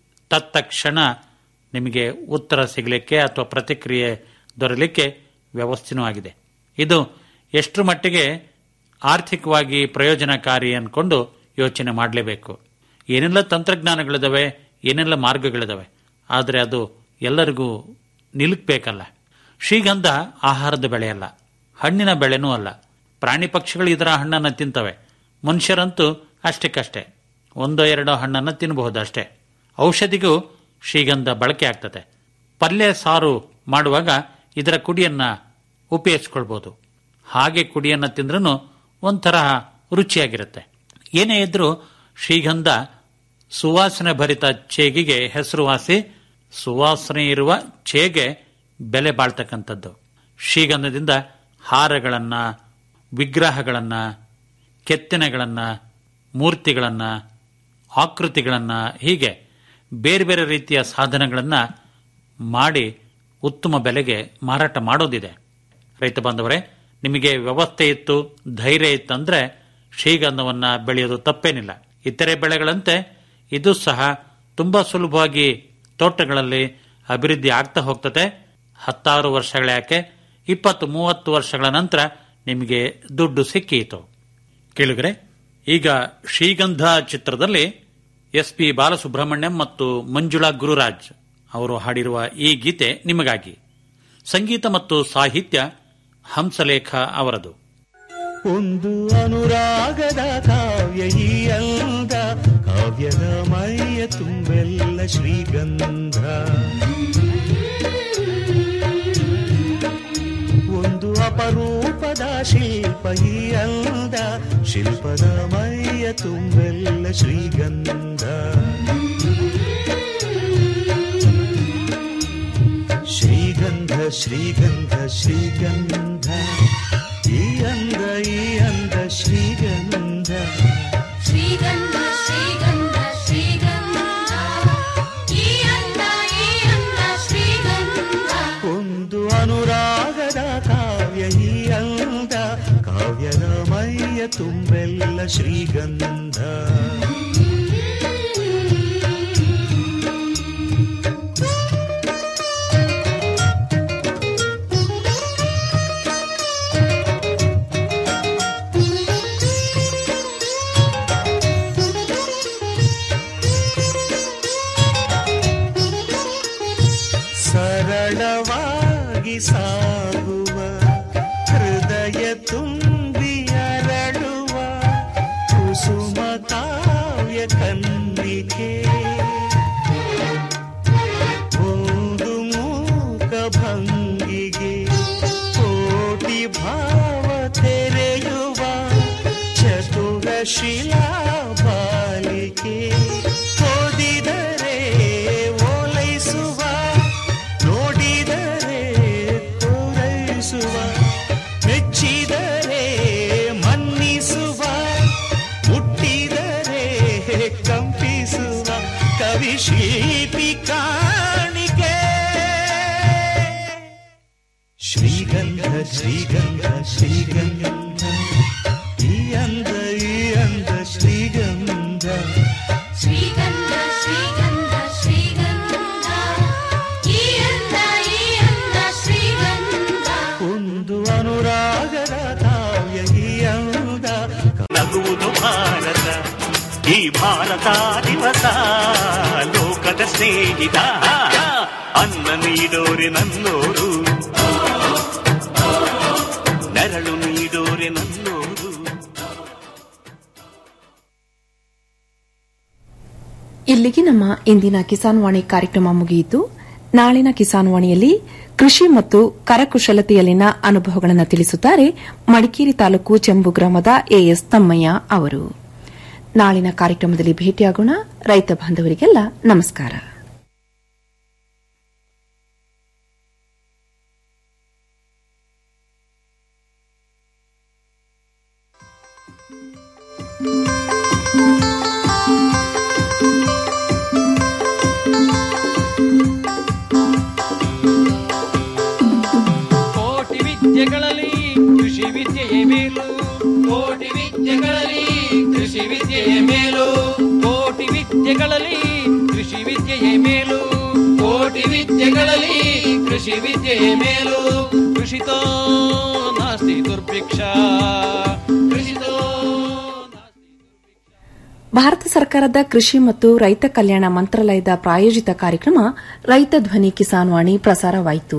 ತತ್ಕ್ಷಣ ನಿಮಗೆ ಉತ್ತರ ಸಿಗಲಿಕ್ಕೆ ಅಥವಾ ಪ್ರತಿಕ್ರಿಯೆ ದೊರೆಯಲಿಕ್ಕೆ ವ್ಯವಸ್ಥೆನೂ ಆಗಿದೆ ಇದು ಎಷ್ಟರ ಮಟ್ಟಿಗೆ ಆರ್ಥಿಕವಾಗಿ ಪ್ರಯೋಜನಕಾರಿ ಅನ್ಕೊಂಡು ಯೋಚನೆ ಮಾಡಲೇಬೇಕು ಏನೆಲ್ಲ ತಂತ್ರಜ್ಞಾನಗಳಿದಾವೆ ಏನೆಲ್ಲ ಮಾರ್ಗಗಳಿದಾವೆ ಆದರೆ ಅದು ಎಲ್ಲರಿಗೂ ನಿಲುಕಬೇಕಲ್ಲ ಶ್ರೀಗಂಧ ಆಹಾರದ ಬೆಳೆಯಲ್ಲ ಹಣ್ಣಿನ ಬೆಳೆನೂ ಅಲ್ಲ ಪ್ರಾಣಿ ಪಕ್ಷಿಗಳು ಇದರ ಹಣ್ಣನ್ನು ತಿಂತವೆ ಮನುಷ್ಯರಂತೂ ಅಷ್ಟಕ್ಕಷ್ಟೇ ಒಂದೋ ಎರಡೋ ಹಣ್ಣನ್ನು ತಿನ್ನಬಹುದು ಅಷ್ಟೇ ಔಷಧಿಗೂ ಶ್ರೀಗಂಧ ಬಳಕೆ ಆಗ್ತದೆ ಪಲ್ಯ ಸಾರು ಮಾಡುವಾಗ ಇದರ ಕುಡಿಯನ್ನ ಉಪಯೋಗಿಸ್ಕೊಳ್ಬೋದು ಹಾಗೆ ಕುಡಿಯನ್ನ ತಿಂದ್ರೂ ಒಂಥರ ರುಚಿಯಾಗಿರುತ್ತೆ ಏನೇ ಇದ್ರೂ ಶ್ರೀಗಂಧ ಸುವಾಸನೆ ಭರಿತ ಚೇಗಿಗೆ ಹೆಸರುವಾಸಿ ಸುವಾಸನೆ ಇರುವ ಚೇಗೆ ಬೆಲೆ ಬಾಳ್ತಕ್ಕಂಥದ್ದು ಶ್ರೀಗಂಧದಿಂದ ಹಾರಗಳನ್ನ ವಿಗ್ರಹಗಳನ್ನ ಕೆತ್ತನೆಗಳನ್ನ ಮೂರ್ತಿಗಳನ್ನ ಆಕೃತಿಗಳನ್ನ ಹೀಗೆ ಬೇರೆ ಬೇರೆ ರೀತಿಯ ಸಾಧನಗಳನ್ನ ಮಾಡಿ ಉತ್ತಮ ಬೆಲೆಗೆ ಮಾರಾಟ ಮಾಡೋದಿದೆ ರೈತ ಬಾಂಧವರೇ ನಿಮಗೆ ವ್ಯವಸ್ಥೆ ಇತ್ತು ಧೈರ್ಯ ಇತ್ತಂದ್ರೆ ಶ್ರೀಗಂಧವನ್ನ ಬೆಳೆಯೋದು ತಪ್ಪೇನಿಲ್ಲ ಇತರೆ ಬೆಳೆಗಳಂತೆ ಇದು ಸಹ ತುಂಬಾ ಸುಲಭವಾಗಿ ತೋಟಗಳಲ್ಲಿ ಅಭಿವೃದ್ಧಿ ಆಗ್ತಾ ಹೋಗ್ತದೆ ಹತ್ತಾರು ವರ್ಷಗಳ ಯಾಕೆ ಇಪ್ಪತ್ತು ಮೂವತ್ತು ವರ್ಷಗಳ ನಂತರ ನಿಮಗೆ ದುಡ್ಡು ಸಿಕ್ಕೀತು ಕೇಳಿದ್ರೆ ಈಗ ಶ್ರೀಗಂಧ ಚಿತ್ರದಲ್ಲಿ ಎಸ್ ಪಿ ಬಾಲಸುಬ್ರಹ್ಮಣ್ಯಂ ಮತ್ತು ಮಂಜುಳಾ ಗುರುರಾಜ್ ಅವರು ಹಾಡಿರುವ ಈ ಗೀತೆ ನಿಮಗಾಗಿ ಸಂಗೀತ ಮತ್ತು ಸಾಹಿತ್ಯ ಹಂಸಲೇಖ ಅವರದು
ಒಂದು ಅನುರಾಗದ ಕಾವ್ಯ ಈ ಅಂದ ಕಾವ್ಯದ ಮೈಯ ತುಂಬೆಲ್ಲ ಶ್ರೀಗಂಧ ಒಂದು ಅಪರೂಪದ ಶಿಲ್ಪ ಈ ಅಂದ ಶಿಲ್ಪದ ಮೈಯ ತುಂಬೆಲ್ಲ ಶ್ರೀಗಂಧ ಶ್ರೀಗಂಧ ಶ್ರೀಗಂಧ ಶ್ರೀಗಂಧ ಈ ಅಂದ ಈ ಅಂದ ಶ್ರೀಗಂಧ
ಶ್ರೀಗಂಧ ಶ್ರೀಗಂಧ ಶ್ರೀಗಂಧ ಈ ಅಂದ ಈ ಅಂದ ಶ್ರೀಗಂಧ
ಒಂದು ಅನುರಾಗದ ಕಾವ್ಯ ಈ ಅಂದ ಕಾವ್ಯದ ಮೈಯ ತುಂಬೆಲ್ಲ ಶ್ರೀಗಂಧ ಸರಳವಾಗಿ ಸಾಗುವ ಹೃದಯ ತುಂಬಿ ಅರಳುವ ಕುಸುಮ ಕಾವ್ಯ ಶಿಲ್ಪಿ ಕಾಣಿಕೆ ಶ್ರೀಗಂಧ ಶ್ರೀಗಂಧ ಶ್ರೀಗಂಧ ಈ ಅಂದ ಈ ಅಂದ ಶ್ರೀಗಂಧ
ಶ್ರೀಗಂಧ ಶ್ರೀಗಂಧ ಶ್ರೀಗಂಧ ಈ ಅಂದ ಈ ಅಂದ ಶ್ರೀಗಂಧ
ಒಂದು ಅನುರಾಗದ ಕಾವ್ಯ ಈ ಅಂದ
ನಗುವುದು ಭಾರತ ಈ ಭಾರತ ದಿವಸ ಲೋಕದ ಸ್ನೇಹಿತ ಅನ್ನ ನೀಡೋರೆ ನನ್ನೋರು ನೆರಳು ನೀಡೋರೆ ನನ್ನೋರು
ಇಲ್ಲಿಗೆ ನಮ್ಮ ಇಂದಿನ ಕಿಸಾನ್ ವಾಣಿ ಕಾರ್ಯಕ್ರಮ ಮುಗಿಯಿತು ನಾಳಿನ ಕಿಸಾನ್ ವಾಣಿಯಲ್ಲಿ ಕೃಷಿ ಮತ್ತು ಕರಕುಶಲತೆಯಲ್ಲಿನ ಅನುಭವಗಳನ್ನು ತಿಳಿಸುತ್ತಾರೆ ಮಡಿಕೇರಿ ತಾಲೂಕು ಚೆಂಬು ಗ್ರಾಮದ ಎಎಸ್ ತಮ್ಮಯ್ಯ ಅವರು ನಾಳಿನ ಕಾರ್ಯಕ್ರಮದಲ್ಲಿ ಭೇಟಿಯಾಗೋಣ ರೈತ ಬಾಂಧವರಿಗೆಲ್ಲ ನಮಸ್ಕಾರ
ಕೋಟಿ ವಿದ್ಯೆಗಳಲ್ಲಿ ಕೃಷಿ ವಿದ್ಯೆಯೇ ಮೇಲು ಕೋಟಿ ವಿದ್ಯೆಗಳಲ್ಲಿ ಕೃಷಿ ವಿದ್ಯೆಯೇ ಮೇಲು ಕೋಟಿ ವಿದ್ಯೆಗಳಲ್ಲಿ ಕೃಷಿ ವಿದ್ಯೆಯೇ ಮೇಲು ಕೋಟಿ ವಿದ್ಯೆಗಳಲ್ಲಿ ಕೃಷಿ ವಿದ್ಯೆಯೇ ಮೇಲು ಕೃಷಿತೋ ನಾಸ್ತಿ ದುರ್ಭಿಕ್ಷ ಕೃಷಿತೋ
ಭಾರತ ಸರ್ಕಾರದ ಕೃಷಿ ಮತ್ತು ರೈತ ಕಲ್ಯಾಣ ಮಂತ್ರಾಲಯದ ಪ್ರಾಯೋಜಿತ ಕಾರ್ಯಕ್ರಮ ರೈತ ಧ್ವನಿ ಕಿಸಾನ್ ವಾಣಿ ಪ್ರಸಾರವಾಯಿತು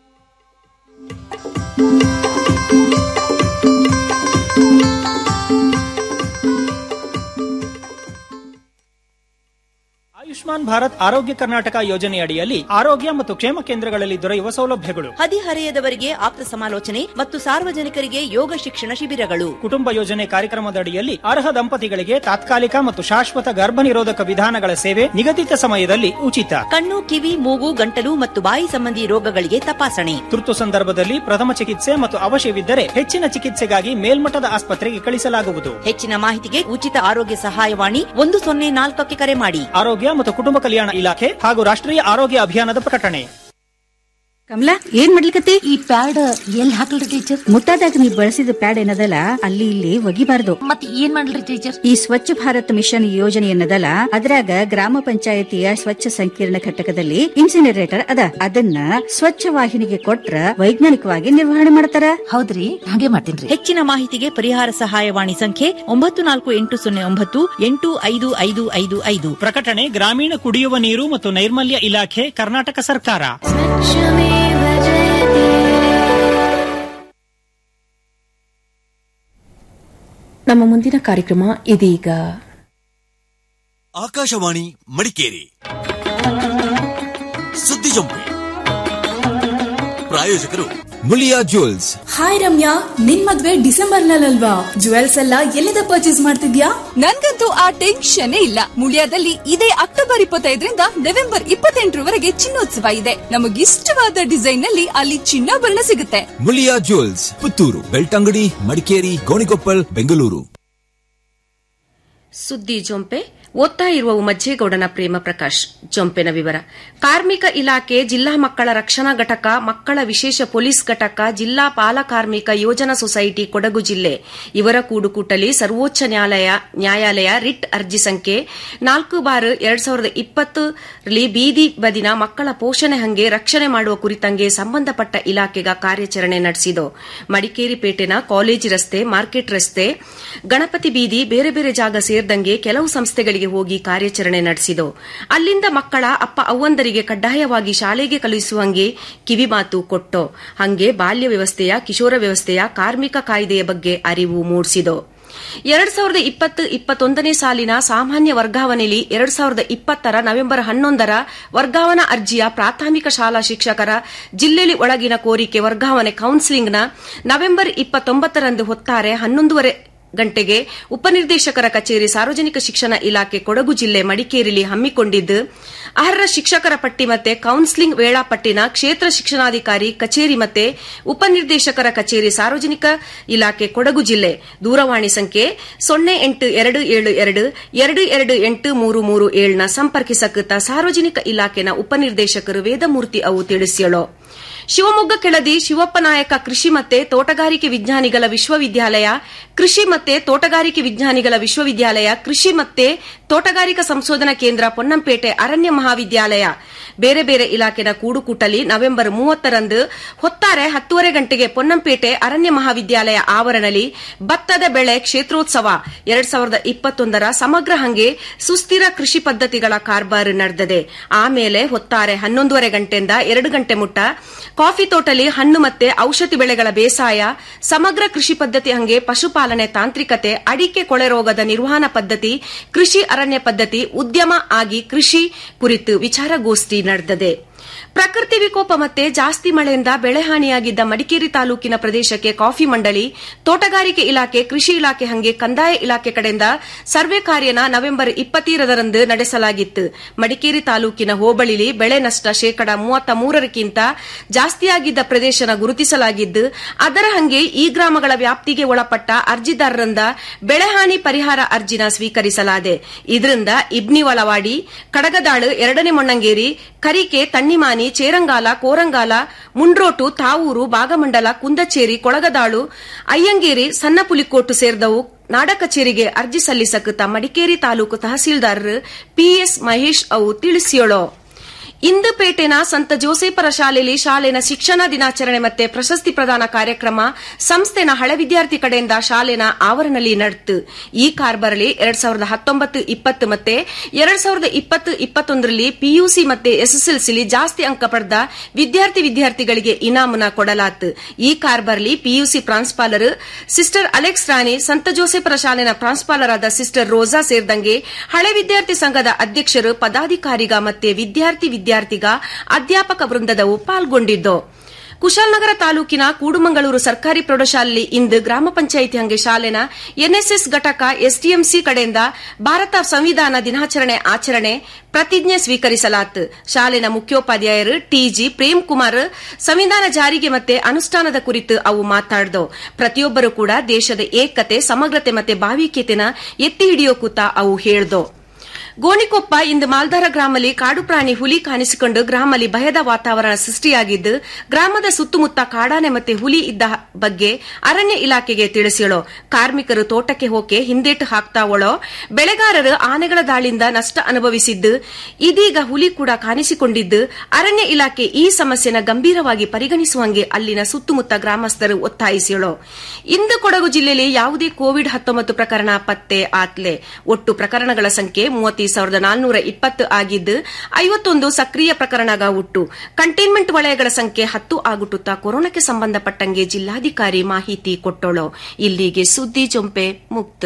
ಆಯುಷ್ಮಾನ್ ಭಾರತ್ ಆರೋಗ್ಯ ಕರ್ನಾಟಕ ಯೋಜನೆಯಡಿಯಲ್ಲಿ ಆರೋಗ್ಯ ಮತ್ತು ಕ್ಷೇಮ ಕೇಂದ್ರಗಳಲ್ಲಿ ದೊರೆಯುವ ಸೌಲಭ್ಯಗಳು
ಹದಿಹರೆಯದವರಿಗೆ ಆಪ್ತ ಸಮಾಲೋಚನೆ ಮತ್ತು ಸಾರ್ವಜನಿಕರಿಗೆ ಯೋಗ ಶಿಕ್ಷಣ ಶಿಬಿರಗಳು
ಕುಟುಂಬ ಯೋಜನೆ ಕಾರ್ಯಕ್ರಮದಡಿಯಲ್ಲಿ ಅರ್ಹ ದಂಪತಿಗಳಿಗೆ ತಾತ್ಕಾಲಿಕ ಮತ್ತು ಶಾಶ್ವತ ಗರ್ಭ ನಿರೋಧಕ ವಿಧಾನಗಳ ಸೇವೆ ನಿಗದಿತ ಸಮಯದಲ್ಲಿ ಉಚಿತ
ಕಣ್ಣು ಕಿವಿ ಮೂಗು ಗಂಟಲು ಮತ್ತು ಬಾಯಿ ಸಂಬಂಧಿ ರೋಗಗಳಿಗೆ ತಪಾಸಣೆ
ತುರ್ತು ಸಂದರ್ಭದಲ್ಲಿ ಪ್ರಥಮ ಚಿಕಿತ್ಸೆ ಮತ್ತು ಅವಶ್ಯವಿದ್ದರೆ ಹೆಚ್ಚಿನ ಚಿಕಿತ್ಸೆಗಾಗಿ ಮೇಲ್ಮಟ್ಟದ ಆಸ್ಪತ್ರೆಗೆ ಕಳಿಸಲಾಗುವುದು
ಹೆಚ್ಚಿನ ಮಾಹಿತಿಗೆ ಉಚಿತ ಆರೋಗ್ಯ ಸಹಾಯವಾಣಿ ಒಂದು ಸೊನ್ನೆ ನಾಲ್ಕಕ್ಕೆ ಕರೆ ಮಾಡಿ
ಆರೋಗ್ಯ ಮತ್ತು ಕುಟುಂಬ ಕಲ್ಯಾಣ ಇಲಾಖೆ ಹಾಗೂ ರಾಷ್ಟ್ರೀಯ ಆರೋಗ್ಯ ಅಭಿಯಾನದ ಪ್ರಕಟಣೆ
ಕಮಲಾ ಏನ್ ಮಾಡ್ಲಿಕತ್ತಿ ಈ ಪ್ಯಾಡ್ ಎಲ್ಲಿ ಹಾಕಲ್ರಿ ಟೀಚರ್ ಮುಟ್ಟಾದಾಗ ನೀವು ಬಳಸಿದ ಪ್ಯಾಡ್ ಏನದಲ್ಲ ಅಲ್ಲಿ ಇಲ್ಲಿ ಒಗಿಬಾರ್ದು
ಮತ್ತೆ ಏನ್ ಮಾಡ್ಲಿ ಟೀಚರ್
ಈ ಸ್ವಚ್ಛ ಭಾರತ್ ಮಿಷನ್ ಯೋಜನೆ ಏನದಲ್ಲ ಅದ್ರಾಗ ಗ್ರಾಮ ಪಂಚಾಯತಿಯ ಸ್ವಚ್ಛ ಸಂಕೀರ್ಣ ಘಟಕದಲ್ಲಿ ಇನ್ಸಿನರೇಟರ್ ಅದ ಅದನ್ನ ಸ್ವಚ್ಛ ವಾಹಿನಿಗೆ ಕೊಟ್ರ ವೈಜ್ಞಾನಿಕವಾಗಿ ನಿರ್ವಹಣೆ ಮಾಡ್ತಾರ
ಹೌದ್ರಿ ಹಾಗೆ ಮಾಡ್ತೀನ್ರಿ
ಹೆಚ್ಚಿನ ಮಾಹಿತಿಗೆ ಪರಿಹಾರ ಸಹಾಯವಾಣಿ ಸಂಖ್ಯೆ ಒಂಬತ್ತು ನಾಲ್ಕು ಎಂಟು ಸೊನ್ನೆ ಒಂಬತ್ತು ಎಂಟು ಐದು ಐದು ಐದು ಐದು
ಪ್ರಕಟಣೆ ಗ್ರಾಮೀಣ ಕುಡಿಯುವ ನೀರು ಮತ್ತು ನೈರ್ಮಲ್ಯ ಇಲಾಖೆ ಕರ್ನಾಟಕ ಸರ್ಕಾರ
ನಮ್ಮ ಮುಂದಿನ ಕಾರ್ಯಕ್ರಮ ಇದೀಗ
ಆಕಾಶವಾಣಿ ಮಡಿಕೇರಿ ಸುದ್ದಿ ಜಂಪೆ ಪ್ರಾಯೋಜಕರು ಮುಳಿಯಾ ಜ್ಯುವೆಲ್ಸ್
ಹಾಯ್ ರಮ್ಯಾ ನಿನ್ ಮದ್ವೆ ಡಿಸೆಂಬರ್ ನಲ್ಲಲ್ವಾ ಜುವೆಲ್ಸ್ ಎಲ್ಲ ಎಲ್ಲಿಂದ ಪರ್ಚೇಸ್ ಮಾಡ್ತಿದ್ಯಾ
ನನ್ಗಂತೂ ಆ ಟೆನ್ಷನ್ ಇಲ್ಲ ಮುಳಿಯಾದಲ್ಲಿ ಇದೇ ಅಕ್ಟೋಬರ್ ಇಪ್ಪತ್ತೈದರಿಂದ ನವೆಂಬರ್ ಇಪ್ಪತ್ತೆಂಟರವರೆಗೆ ಚಿನ್ನೋತ್ಸವ ಇದೆ ನಮಗಿಷ್ಟವಾದ ಡಿಸೈನ್ ನಲ್ಲಿ ಅಲ್ಲಿ ಚಿನ್ನಾಭರಣ ಸಿಗುತ್ತೆ
ಮುಳಿಯಾ ಜ್ಯುವೆಲ್ಸ್ ಪುತ್ತೂರು ಬೆಳ್ತಂಗಡಿ ಮಡಿಕೇರಿ ಗೋಣಿಕೊಪ್ಪಲ್ ಬೆಂಗಳೂರು
ಸುದ್ದಿ ಜೊಂಪೆ ಓದ್ತಾ ಇರುವ ಮಜ್ಜೇಗೌಡನ ಪ್ರೇಮ ಪ್ರಕಾಶ್ ಜೊಂಪೆನ ವಿವರ ಕಾರ್ಮಿಕ ಇಲಾಖೆ ಜಿಲ್ಲಾ ಮಕ್ಕಳ ರಕ್ಷಣಾ ಘಟಕ ಮಕ್ಕಳ ವಿಶೇಷ ಪೊಲೀಸ್ ಘಟಕ ಜಿಲ್ಲಾ ಬಾಲ ಕಾರ್ಮಿಕ ಯೋಜನಾ ಸೊಸೈಟಿ ಕೊಡಗು ಜಿಲ್ಲೆ ಇವರ ಕೂಡುಕೂಟಲಿ ಸರ್ವೋಚ್ಚ ನ್ಯಾಯಾಲಯ ನ್ಯಾಯಾಲಯ ರಿಟ್ ಅರ್ಜಿ ಸಂಖ್ಯೆ ನಾಲ್ಕು ಬಾರ್ ಎರಡ್ ಸಾವಿರದ ಇಪ್ಪತ್ತರಲ್ಲಿ ಬೀದಿ ಬದಿನ ಮಕ್ಕಳ ಪೋಷಣೆ ಹಂಗೆ ರಕ್ಷಣೆ ಮಾಡುವ ಕುರಿತಂಗೆ ಸಂಬಂಧಪಟ್ಟ ಇಲಾಖೆಗ ಕಾರ್ಯಾಚರಣೆ ನಡೆಸಿತು ಮಡಿಕೇರಿ ಪೇಟೆನ ಕಾಲೇಜ್ ರಸ್ತೆ ಮಾರ್ಕೆಟ್ ರಸ್ತೆ ಗಣಪತಿ ಬೀದಿ ಬೇರೆ ಬೇರೆ ಜಾಗ ಸೇರಿದಂಗೆ ಕೆಲವು ಸಂಸ್ಥೆಗಳಿಗೆ ಹೋಗಿ ಕಾರ್ಯಾಚರಣೆ ನಡೆಸಿದವು ಅಲ್ಲಿಂದ ಮಕ್ಕಳ ಅಪ್ಪ ಅವ್ವಂದರಿಗೆ ಕಡ್ಡಾಯವಾಗಿ ಶಾಲೆಗೆ ಕಳುಹಿಸುವಂಗೆ ಕಿವಿಮಾತು ಕೊಟ್ಟೋ ಹಂಗೆ ಬಾಲ್ಯ ವ್ಯವಸ್ಥೆಯ ಕಿಶೋರ ವ್ಯವಸ್ಥೆಯ ಕಾರ್ಮಿಕ ಕಾಯ್ದೆಯ ಬಗ್ಗೆ ಅರಿವು ಮೂಡಿಸಿದೋ ಎರಡ್ ಸಾವಿರದ ಇಪ್ಪತ್ತು ಇಪ್ಪತ್ತೊಂದನೇ ಸಾಲಿನ ಸಾಮಾನ್ಯ ವರ್ಗಾವಣೆಯಲ್ಲಿ ಎರಡ್ ಸಾವಿರದ ಇಪ್ಪತ್ತರ ನವೆಂಬರ್ ಹನ್ನೊಂದರ ವರ್ಗಾವಣಾ ಅರ್ಜಿಯ ಪ್ರಾಥಮಿಕ ಶಾಲಾ ಶಿಕ್ಷಕರ ಜಿಲ್ಲೆಯಲ್ಲಿ ಒಳಗಿನ ಕೋರಿಕೆ ವರ್ಗಾವಣೆ ಕೌನ್ಸಿಲಿಂಗ್ನ ನವೆಂಬರ್ ಇಪ್ಪತ್ತೊಂಬತ್ತರಂದು ಹೊತ್ತಾರೆ ಹನ್ನೊಂದುವರೆ ಗಂಟೆಗೆ ಉಪನಿರ್ದೇಶಕರ ಕಚೇರಿ ಸಾರ್ವಜನಿಕ ಶಿಕ್ಷಣ ಇಲಾಖೆ ಕೊಡಗು ಜಿಲ್ಲೆ ಮಡಿಕೇರಿಯಲ್ಲಿ ಹಮ್ಮಿಕೊಂಡಿದ್ದು ಅರ್ಹ ಶಿಕ್ಷಕರ ಪಟ್ಟಿ ಮತ್ತೆ ಕೌನ್ಸಿಲಿಂಗ್ ವೇಳಾಪಟ್ಟಿನ ಕ್ಷೇತ್ರ ಶಿಕ್ಷಣಾಧಿಕಾರಿ ಕಚೇರಿ ಮತ್ತೆ ಉಪನಿರ್ದೇಶಕರ ಕಚೇರಿ ಸಾರ್ವಜನಿಕ ಇಲಾಖೆ ಕೊಡಗು ಜಿಲ್ಲೆ ದೂರವಾಣಿ ಸಂಖ್ಯೆ ಸೊನ್ನೆ ಎಂಟು ಎರಡು ಏಳು ಎರಡು ಎರಡು ಎರಡು ಎಂಟು ಮೂರು ಮೂರು ಏಳ್ನ ಸಂಪರ್ಕಿಸಕೃತ ಸಾರ್ವಜನಿಕ ಇಲಾಖೆನ ಉಪನಿರ್ದೇಶಕರು ವೇದಮೂರ್ತಿ ಅವು ತಿಳಿಸ್ಯಳೋ ಶಿವಮೊಗ್ಗ ಕೆಳದಿ ಶಿವಪ್ಪ ನಾಯಕ ಕೃಷಿ ಮತ್ತೆ ತೋಟಗಾರಿಕೆ ವಿಜ್ಞಾನಿಗಳ ವಿಶ್ವವಿದ್ಯಾಲಯ ಕೃಷಿ ಮತ್ತೆ ತೋಟಗಾರಿಕೆ ವಿಜ್ಞಾನಿಗಳ ವಿಶ್ವವಿದ್ಯಾಲಯ ಕೃಷಿ ಮತ್ತೆ ತೋಟಗಾರಿಕಾ ಸಂಶೋಧನಾ ಕೇಂದ್ರ ಪೊನ್ನಂಪೇಟೆ ಅರಣ್ಯ ಮಹಾವಿದ್ಯಾಲಯ ಬೇರೆ ಬೇರೆ ಇಲಾಖೆನ ಕೂಡುಕೂಟಲಿ ನವೆಂಬರ್ ಮೂವತ್ತರಂದು ಹೊತ್ತಾರೆ ಹತ್ತೂವರೆ ಗಂಟೆಗೆ ಪೊನ್ನಂಪೇಟೆ ಅರಣ್ಯ ಮಹಾವಿದ್ಯಾಲಯ ಆವರಣದಲ್ಲಿ ಭತ್ತದ ಬೆಳೆ ಕ್ಷೇತ್ರೋತ್ಸವ ಎರಡ್ ಸಾವಿರದ ಇಪ್ಪತ್ತೊಂದರ ಸಮಗ್ರ ಹಂಗೆ ಸುಸ್ಥಿರ ಕೃಷಿ ಪದ್ಧತಿಗಳ ಕಾರ್ಬಾರ್ ನಡೆದಿದೆ ಆಮೇಲೆ ಹೊತ್ತಾರೆ ಹನ್ನೊಂದೂವರೆ ಗಂಟೆಯಿಂದ ಎರಡು ಗಂಟೆ ಮುಟ್ಟ ಕಾಫಿ ತೋಟಲಿ ಹಣ್ಣು ಮತ್ತೆ ಔಷಧಿ ಬೆಳೆಗಳ ಬೇಸಾಯ ಸಮಗ್ರ ಕೃಷಿ ಪದ್ಧತಿ ಹಂಗೆ ಪಶುಪಾಲನೆ ತಾಂತ್ರಿಕತೆ ಅಡಿಕೆ ಕೊಳೆ ರೋಗದ ನಿರ್ವಹಣಾ ಪದ್ಧತಿ ಕೃಷಿ ಅರಣ್ಯ ಪದ್ಧತಿ ಉದ್ಯಮ ಆಗಿ ಕೃಷಿ ಕುರಿತು ವಿಚಾರಗೋಷ್ಠಿ ನಡೆದಿದೆ ಪ್ರಕೃತಿ ವಿಕೋಪ ಮತ್ತೆ ಜಾಸ್ತಿ ಮಳೆಯಿಂದ ಬೆಳೆ ಹಾನಿಯಾಗಿದ್ದ ಮಡಿಕೇರಿ ತಾಲೂಕಿನ ಪ್ರದೇಶಕ್ಕೆ ಕಾಫಿ ಮಂಡಳಿ ತೋಟಗಾರಿಕೆ ಇಲಾಖೆ ಕೃಷಿ ಇಲಾಖೆ ಹಂಗೆ ಕಂದಾಯ ಇಲಾಖೆ ಕಡೆಯಿಂದ ಸರ್ವೆ ಕಾರ್ಯನ ನವೆಂಬರ್ ಇಪ್ಪತ್ತೀರರಂದು ನಡೆಸಲಾಗಿತ್ತು ಮಡಿಕೇರಿ ತಾಲೂಕಿನ ಹೋಬಳಿಲಿ ಬೆಳೆ ನಷ್ಟ ಶೇಕಡ ಮೂವತ್ತ ಮೂರರಕ್ಕಿಂತ ಜಾಸ್ತಿಯಾಗಿದ್ದ ಪ್ರದೇಶನ ಗುರುತಿಸಲಾಗಿದ್ದು ಅದರ ಹಂಗೆ ಈ ಗ್ರಾಮಗಳ ವ್ಯಾಪ್ತಿಗೆ ಒಳಪಟ್ಟ ಅರ್ಜಿದಾರರಿಂದ ಬೆಳೆ ಹಾನಿ ಪರಿಹಾರ ಅರ್ಜಿನ ಸ್ವೀಕರಿಸಲಾದೆ ಇದರಿಂದ ಇಬ್ನಿವಳವಾಡಿ ಕಡಗದಾಳು ಎರಡನೇ ಮೊಣ್ಣಂಗೇರಿ ಕರಿಕೆ ತಣ್ಣಿಮಾನಿ ಚೇರಂಗಾಲ ಕೋರಂಗಾಲ ಮುಂಡ್ರೋಟು ತಾವೂರು ಭಾಗಮಂಡಲ ಕುಂದಚೇರಿ ಕೊಳಗದಾಳು ಅಯ್ಯಂಗೇರಿ ಸಣ್ಣ ಪುಲಿಕೋಟು ಸೇರಿದವು ನಾಡ ಕಚೇರಿಗೆ ಅರ್ಜಿ ಸಲ್ಲಿಸಕೃತ ಮಡಿಕೇರಿ ತಾಲೂಕು ತಹಸೀಲ್ದಾರ್ ಪಿಎಸ್ ಮಹೇಶ್ ಅವು ತಿಳಿಸಿಯೋಳು ಇಂದುಪೇಟೆನ ಸಂತ ಜೋಸೇಪರ ಶಾಲೆಯಲ್ಲಿ ಶಾಲೆನ ಶಿಕ್ಷಣ ದಿನಾಚರಣೆ ಮತ್ತೆ ಪ್ರಶಸ್ತಿ ಪ್ರದಾನ ಕಾರ್ಯಕ್ರಮ ಸಂಸ್ಥೆನ ಹಳೆ ವಿದ್ಯಾರ್ಥಿ ಕಡೆಯಿಂದ ಶಾಲೆನ ಆವರಣದಲ್ಲಿ ನಡೆತು ಈ ಕಾರ್ಬರಲ್ಲಿ ಎರಡ್ ಸಾವಿರದ ಹತ್ತೊಂಬತ್ತು ಇಪ್ಪತ್ತು ಮತ್ತೆ ಎರಡ್ ಸಾವಿರದ ಇಪ್ಪತ್ತು ಇಪ್ಪತ್ತೊಂದರಲ್ಲಿ ಪಿಯುಸಿ ಮತ್ತೆ ಎಸ್ಎಸ್ಎಲ್ಸಿಲಿ ಜಾಸ್ತಿ ಅಂಕ ಪಡೆದ ವಿದ್ಯಾರ್ಥಿ ವಿದ್ಯಾರ್ಥಿಗಳಿಗೆ ಇನಾಮನ ಕೊಡಲಾತು ಈ ಕಾರ್ಬರ್ಲಿ ಪಿಯುಸಿ ಪ್ರಾಂಶುಪಾಲರು ಸಿಸ್ಟರ್ ಅಲೆಕ್ಸ್ ರಾಣಿ ಸಂತ ಜೋಸೆಫರ ಶಾಲೆನ ಪ್ರಾಂಶುಪಾಲರಾದ ಸಿಸ್ಟರ್ ರೋಸಾ ಸೇರಿದಂಗೆ ಹಳೆ ವಿದ್ಯಾರ್ಥಿ ಸಂಘದ ಅಧ್ಯಕ್ಷರು ಪದಾಧಿಕಾರಿಗ ಮತ್ತೆ ವಿದ್ಯಾರ್ಥಿ ವಿದ್ಯಾರ್ಥಿಗ ಅಧ್ಯಾಪಕ ವೃಂದದವು ಪಾಲ್ಗೊಂಡಿದ್ದು ಕುಶಾಲನಗರ ತಾಲೂಕಿನ ಕೂಡುಮಂಗಳೂರು ಸರ್ಕಾರಿ ಪ್ರೌಢಶಾಲೆಯಲ್ಲಿ ಇಂದು ಗ್ರಾಮ ಪಂಚಾಯಿತಿ ಹಂಗೆ ಶಾಲೆನ ಎನ್ಎಸ್ಎಸ್ ಘಟಕ ಎಸ್ಡಿಎಂಸಿ ಕಡೆಯಿಂದ ಭಾರತ ಸಂವಿಧಾನ ದಿನಾಚರಣೆ ಆಚರಣೆ ಪ್ರತಿಜ್ಞೆ ಸ್ವೀಕರಿಸಲಾತು ಶಾಲೆನ ಮುಖ್ಯೋಪಾಧ್ಯಾಯರು ಟಿಜಿ ಪ್ರೇಮ್ ಕುಮಾರ್ ಸಂವಿಧಾನ ಜಾರಿಗೆ ಮತ್ತೆ ಅನುಷ್ಠಾನದ ಕುರಿತು ಅವು ಮಾತಾಡ್ದವು ಪ್ರತಿಯೊಬ್ಬರು ಕೂಡ ದೇಶದ ಏಕತೆ ಸಮಗ್ರತೆ ಮತ್ತೆ ಭಾವಿಕ್ಯತೆನ ಎತ್ತಿ ಹಿಡಿಯೋ ಕೂತ ಅವು ಹೇಳ್ದೋ ಗೋಣಿಕೊಪ್ಪ ಇಂದು ಮಾಲ್ದಾರ ಗ್ರಾಮಲ್ಲಿ ಕಾಡು ಪ್ರಾಣಿ ಹುಲಿ ಕಾಣಿಸಿಕೊಂಡು ಗ್ರಾಮಲ್ಲಿ ಭಯದ ವಾತಾವರಣ ಸೃಷ್ಟಿಯಾಗಿದ್ದು ಗ್ರಾಮದ ಸುತ್ತಮುತ್ತ ಕಾಡಾನೆ ಮತ್ತೆ ಹುಲಿ ಇದ್ದ ಬಗ್ಗೆ ಅರಣ್ಯ ಇಲಾಖೆಗೆ ತಿಳಿಸಿಳೋ ಕಾರ್ಮಿಕರು ತೋಟಕ್ಕೆ ಹೋಕೆ ಹಿಂದೇಟು ಹಾಕ್ತಾವಳೋ ಬೆಳೆಗಾರರು ಆನೆಗಳ ದಾಳಿಯಿಂದ ನಷ್ಟ ಅನುಭವಿಸಿದ್ದು ಇದೀಗ ಹುಲಿ ಕೂಡ ಕಾಣಿಸಿಕೊಂಡಿದ್ದು ಅರಣ್ಯ ಇಲಾಖೆ ಈ ಸಮಸ್ಯೆನ ಗಂಭೀರವಾಗಿ ಪರಿಗಣಿಸುವಂಗೆ ಅಲ್ಲಿನ ಸುತ್ತಮುತ್ತ ಗ್ರಾಮಸ್ಥರು ಒತ್ತಾಯಿಸಿಳೋ ಇಂದು ಕೊಡಗು ಜಿಲ್ಲೆಯಲ್ಲಿ ಯಾವುದೇ ಕೋವಿಡ್ ಹತ್ತೊಂಬತ್ತು ಪ್ರಕರಣ ಪತ್ತೆ ಆತ್ಲೆ ಒಟ್ಟು ಪ್ರಕರಣಗಳ ಸಂಖ್ಯೆ ಮೂವತ್ತೈದು ಸಾವಿರದ ನಾಲ್ನೂರ ಇಪ್ಪತ್ತು ಆಗಿದ್ದು ಐವತ್ತೊಂದು ಸಕ್ರಿಯ ಪ್ರಕರಣಗ ಉಟ್ಟು ಕಂಟೈನ್ಮೆಂಟ್ ವಲಯಗಳ ಸಂಖ್ಯೆ ಹತ್ತು ಆಗುಟ್ಟುತ್ತಾ ಕೊರೋನಾಕ್ಕೆ ಸಂಬಂಧಪಟ್ಟಂಗೆ ಜಿಲ್ಲಾಧಿಕಾರಿ ಮಾಹಿತಿ ಕೊಟ್ಟೋಳು ಇಲ್ಲಿಗೆ ಸುದ್ದಿ ಜೊಂಪೆ ಮುಕ್ತ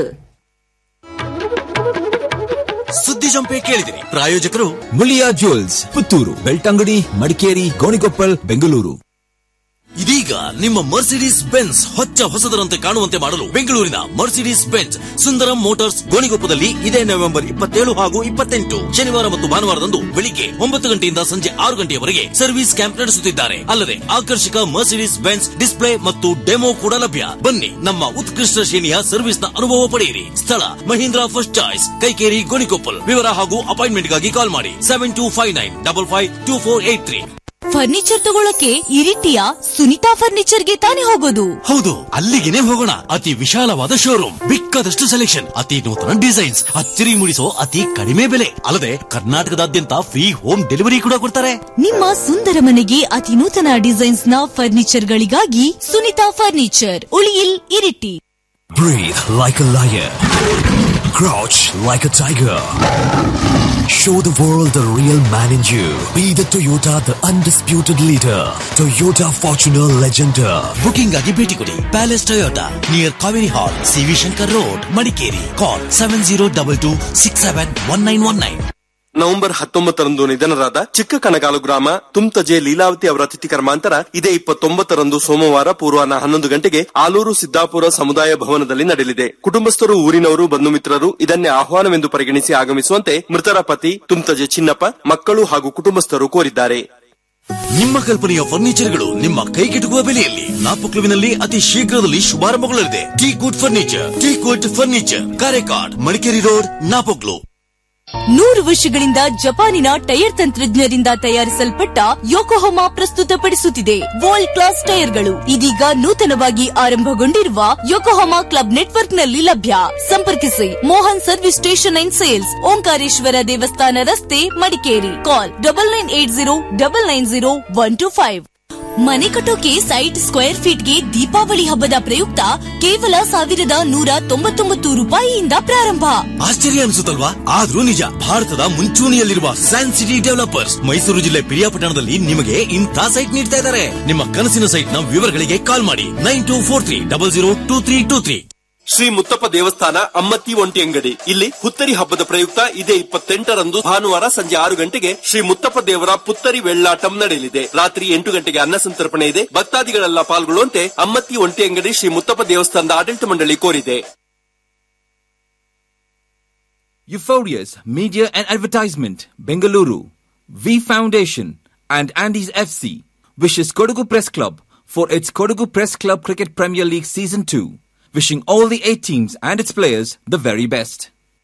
ಸುದ್ದಿ ಜಂಪೆ ಕೇಳಿದಿರಿ ಪ್ರಾಯೋಜಕರು ಮುಳಿಯಾ ಜ್ಯುವೆಲ್ಸ್ ಪುತ್ತೂರು ಬೆಳ್ತಂಗಡಿ ಮಡಿಕೇರಿ ಗೋಣಿಕೊಪ್ಪಲ್ ಬೆಂಗಳೂರು ಇದೀಗ ನಿಮ್ಮ ಮರ್ಸಿಡೀಸ್ ಬೆನ್ಸ್ ಹೊಚ್ಚ ಹೊಸದರಂತೆ ಕಾಣುವಂತೆ ಮಾಡಲು ಬೆಂಗಳೂರಿನ ಮರ್ಸಿಡೀಸ್ ಬೆನ್ಸ್ ಸುಂದರಂ ಮೋಟಾರ್ಸ್ ಗೋಣಿಗೊಪ್ಪದಲ್ಲಿ ಇದೇ ನವೆಂಬರ್ ಇಪ್ಪತ್ತೇಳು ಹಾಗೂ ಇಪ್ಪತ್ತೆಂಟು ಶನಿವಾರ ಮತ್ತು ಭಾನುವಾರದಂದು ಬೆಳಿಗ್ಗೆ ಒಂಬತ್ತು ಗಂಟೆಯಿಂದ ಸಂಜೆ ಆರು ಗಂಟೆಯವರೆಗೆ ಸರ್ವಿಸ್ ಕ್ಯಾಂಪ್ ನಡೆಸುತ್ತಿದ್ದಾರೆ ಅಲ್ಲದೆ ಆಕರ್ಷಕ ಮರ್ಸಿಡೀಸ್ ಬೆನ್ಸ್ ಡಿಸ್ಪ್ಲೇ ಮತ್ತು ಡೆಮೋ ಕೂಡ ಲಭ್ಯ ಬನ್ನಿ ನಮ್ಮ ಉತ್ಕೃಷ್ಟ ಶ್ರೇಣಿಯ ಸರ್ವಿಸ್ ನ ಅನುಭವ ಪಡೆಯಿರಿ ಸ್ಥಳ ಮಹೀಂದ್ರಾ ಫಸ್ಟ್ ಚಾಯ್ಸ್ ಕೈಕೇರಿ ಗೋಣಿಕೊಪ್ಪಲ್ ವಿವರ ಹಾಗೂ ಅಪಾಯಿಂಟ್ಮೆಂಟ್ಗಾಗಿ ಕಾಲ್ ಮಾಡಿ seven two five nine double five two four eight three
furniture ತಗೊಳಕ್ಕೆ ಇರಿಟಿಯ ಸುನಿತಾ ಫರ್ನಿಚರ್ಗೆ ತಾನೇ ಹೋಗೋದು
ಹೌದು ಅಲ್ಲಿಗೆನೆ ಹೋಗೋಣ ಅತಿ ವಿಶಾಲವಾದ ಶೋರೂಮ್ ಬೇಕಾದಷ್ಟು ಸೆಲೆಕ್ಷನ್ ಅತಿ ನೂತನ ಡಿಸೈನ್ಸ್ ಅಚ್ಚರಿ ಮೂಡಿಸೋ ಅತಿ ಕಡಿಮೆ ಬೆಲೆ ಅಲ್ಲದೆ ಕರ್ನಾಟಕದಾದ್ಯಂತ ಫ್ರೀ ಹೋಮ್ ಡೆಲಿವರಿ ಕೂಡ ಕೊಡ್ತಾರೆ
ನಿಮ್ಮ ಸುಂದರ ಮನೆಗೆ ಅತಿ ನೂತನ ಡಿಸೈನ್ಸ್ ನ ಫರ್ನಿಚರ್ ಗಳಿಗಾಗಿ Sunitha furniture Uliyil Iritty
Breathe like a lion. Crouch like a tiger. Show the world the real man in you. Be the Toyota, the undisputed leader. Toyota Fortuner Legender.
Booking ಆಗಿ ಭೇಟಿ ಕೊಡಿ palace Toyota near Kaveri hall CV Shankar road Madikeri call seven zero double two six seven one nine one nine
November ಹತ್ತೊಂಬತ್ತರಂದು ನಿಧನರಾದ ಚಿಕ್ಕ ಕಣಗಾಲು ಗ್ರಾಮ ತುಮ್ತಜೆ ಲೀಲಾವತಿ ಅವರ ತಿಥಿ ಕರ್ಮಾಂತರ ಇದೇ ಇಪ್ಪತ್ತೊಂಬತ್ತರಂದು ಸೋಮವಾರ ಪೂರ್ವಾಹ್ನ ಹನ್ನೊಂದು ಗಂಟೆಗೆ ಆಲೂರು ಸಿದ್ದಾಪುರ ಸಮುದಾಯ ಭವನದಲ್ಲಿ ನಡೆಯಲಿದೆ ಕುಟುಂಬಸ್ಥರು ಊರಿನವರು ಬಂಧು ಮಿತ್ರರು ಇದನ್ನೇ ಆಹ್ವಾನವೆಂದು ಪರಿಗಣಿಸಿ ಆಗಮಿಸುವಂತೆ ಮೃತರ ಪತಿ ತುಮ್ತಜೆ ಚಿನ್ನಪ್ಪ ಮಕ್ಕಳು ಹಾಗೂ ಕುಟುಂಬಸ್ಥರು ಕೋರಿದ್ದಾರೆ
ನಿಮ್ಮ ಕಲ್ಪನೆಯ ಫರ್ನಿಚರ್ಗಳು ನಿಮ್ಮ ಕೈಗೆಟುಕುವ ಬೆಲೆಯಲ್ಲಿ ನಾಪಕ್ಲುವಿನಲ್ಲಿ ಅತಿ ಶೀಘ್ರದಲ್ಲಿ ಶುಭಾರಂಭಗೊಳ್ಳಲಿದೆ T good furniture T good furniture Karekad Madikeri road Napoklu
ನೂರು ವರ್ಷಗಳಿಂದ ಜಪಾನಿನ ಟೈರ್ ತಂತ್ರಜ್ಞರಿಂದ ತಯಾರಿಸಲ್ಪಟ್ಟ ಯೋಕೋಹೊಮಾ ಪ್ರಸ್ತುತಪಡಿಸುತ್ತಿದೆ ವರ್ಲ್ಡ್ ಕ್ಲಾಸ್ ಟೈರ್ಗಳು ಇದೀಗ ನೂತನವಾಗಿ ಆರಂಭಗೊಂಡಿರುವ ಯೋಕೋಹೊಮಾ ಕ್ಲಬ್ ನೆಟ್ವರ್ಕ್ನಲ್ಲಿ ಲಭ್ಯ ಸಂಪರ್ಕಿಸಿ Mohan service station and sales Omkareshwara ದೇವಸ್ಥಾನ ರಸ್ತೆ Madikeri call double nine eight zero double nine zero one two five ಮನೆ ಕಟ್ಟೋಕೆ ಸೈಟ್ ಸ್ಕ್ವೇರ್ ಫೀಟ್ಗೆ ದೀಪಾವಳಿ ಹಬ್ಬದ ಪ್ರಯುಕ್ತ ಕೇವಲ ಸಾವಿರದ ನೂರ ತೊಂಬತ್ತೊಂಬತ್ತು ರೂಪಾಯಿಯಿಂದ ಪ್ರಾರಂಭ
ಆಶ್ಚರ್ಯ ಅನಿಸುತ್ತಲ್ವಾ ಆದ್ರೂ ನಿಜ ಭಾರತದ ಮುಂಚೂಣಿಯಲ್ಲಿರುವ ಸ್ಯಾನ್ ಸಿಟಿ ಡೆವಲಪರ್ಸ್ ಮೈಸೂರು ಜಿಲ್ಲೆ ಪಿರಿಯಾಪಟ್ಟಣದಲ್ಲಿ ನಿಮಗೆ ಇಂಥ ಸೈಟ್ ನೀಡ್ತಾ ಇದ್ದಾರೆ ನಿಮ್ಮ ಕನಸಿನ ಸೈಟ್ ನ ವಿವರಗಳಿಗೆ ಕಾಲ್ ಮಾಡಿ nine two four three double zero two three two three
Shri Muthappa ದೇವಸ್ಥಾನ ಅಮ್ಮತ್ತಿ ಒಂಟಿ ಅಂಗಡಿ ಇಲ್ಲಿ ಹುತ್ತರಿ ಹಬ್ಬದ ಪ್ರಯುಕ್ತ ಇದೇ ಇಪ್ಪತ್ತೆಂಟರಂದು ಭಾನುವಾರ ಸಂಜೆ ಆರು ಗಂಟೆಗೆ ಶ್ರೀ ಮುತ್ತಪ್ಪ ದೇವರ ಪುತ್ತರಿ ವೆಳ್ಳಾಟಂ ನಡೆಯಲಿದೆ ರಾತ್ರಿ ಎಂಟು ಗಂಟೆಗೆ ಅನ್ನ ಸಂತರ್ಪಣೆ ಇದೆ ಭಕ್ತಾದಿಗಳೆಲ್ಲ ಪಾಲ್ಗೊಳ್ಳುವಂತೆ ಅಮ್ಮತ್ತಿ ಒಂಟಿ ಅಂಗಡಿ ಶ್ರೀ ಮುತ್ತಪ್ಪ ದೇವಸ್ಥಾನದ ಆಡಳಿತ ಮಂಡಳಿ ಕೋರಿದೆ
Euphorious Media and Advertisement, Bengaluru, V Foundation, and Andy's FC wishes Kodagu Press Club for its Kodagu Press Club Cricket Premier League Season 2, wishing all the eight teams and its players the very best.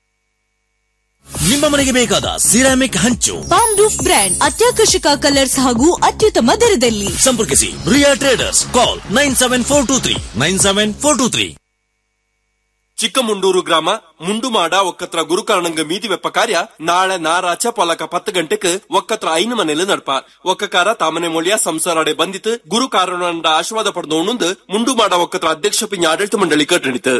ನಿಮ್ಮ ಮನೆಗೆ ಬೇಕಾದ ceramic ಹಂಚು
palm roof brand ಅತ್ಯಾಕರ್ಷಕ colours ಹಾಗೂ ಅತ್ಯುತ್ತಮ ದರದಲ್ಲಿ
ಸಂಪರ್ಕಿಸಿ Riya traders call nine seven four two three nine seven four two three
Chikkamundur ಗ್ರಾಮ ಮುಂಡುಮಾಡ ಒಕ್ಕತ್ರ ಗುರುಕಾರಣಂಗ ಮೀದಿ ವೆಪ್ಪ ಕಾರ್ಯ ನಾಳೆ ನಾರಾಚ ಪೊಲಕ ಪತ್ತು ಗಂಟೆಕ್ ಒಕ್ಕತ್ರ ಐನು ಮನೇಲಿ ನಡ್ಪ ಒಕ್ಕಕಾರ ತಾಮನೆ ಮೊಳಿಯ ಸಂಸಾರಡೆ ಬಂದಿತ್ತು ಗುರು ಕಾರಣಂಡ ಆಶೀರ್ವಾದ ಪಡೆದೋಣಂದು ಮುಂಡುಮಾಡ ಒಕ್ಕತ್ರ ಅಧ್ಯಕ್ಷ ಪಿಂಜ ಆಡಳಿತ ಮಂಡಳಿ ಕಟ್ಟಣಿತು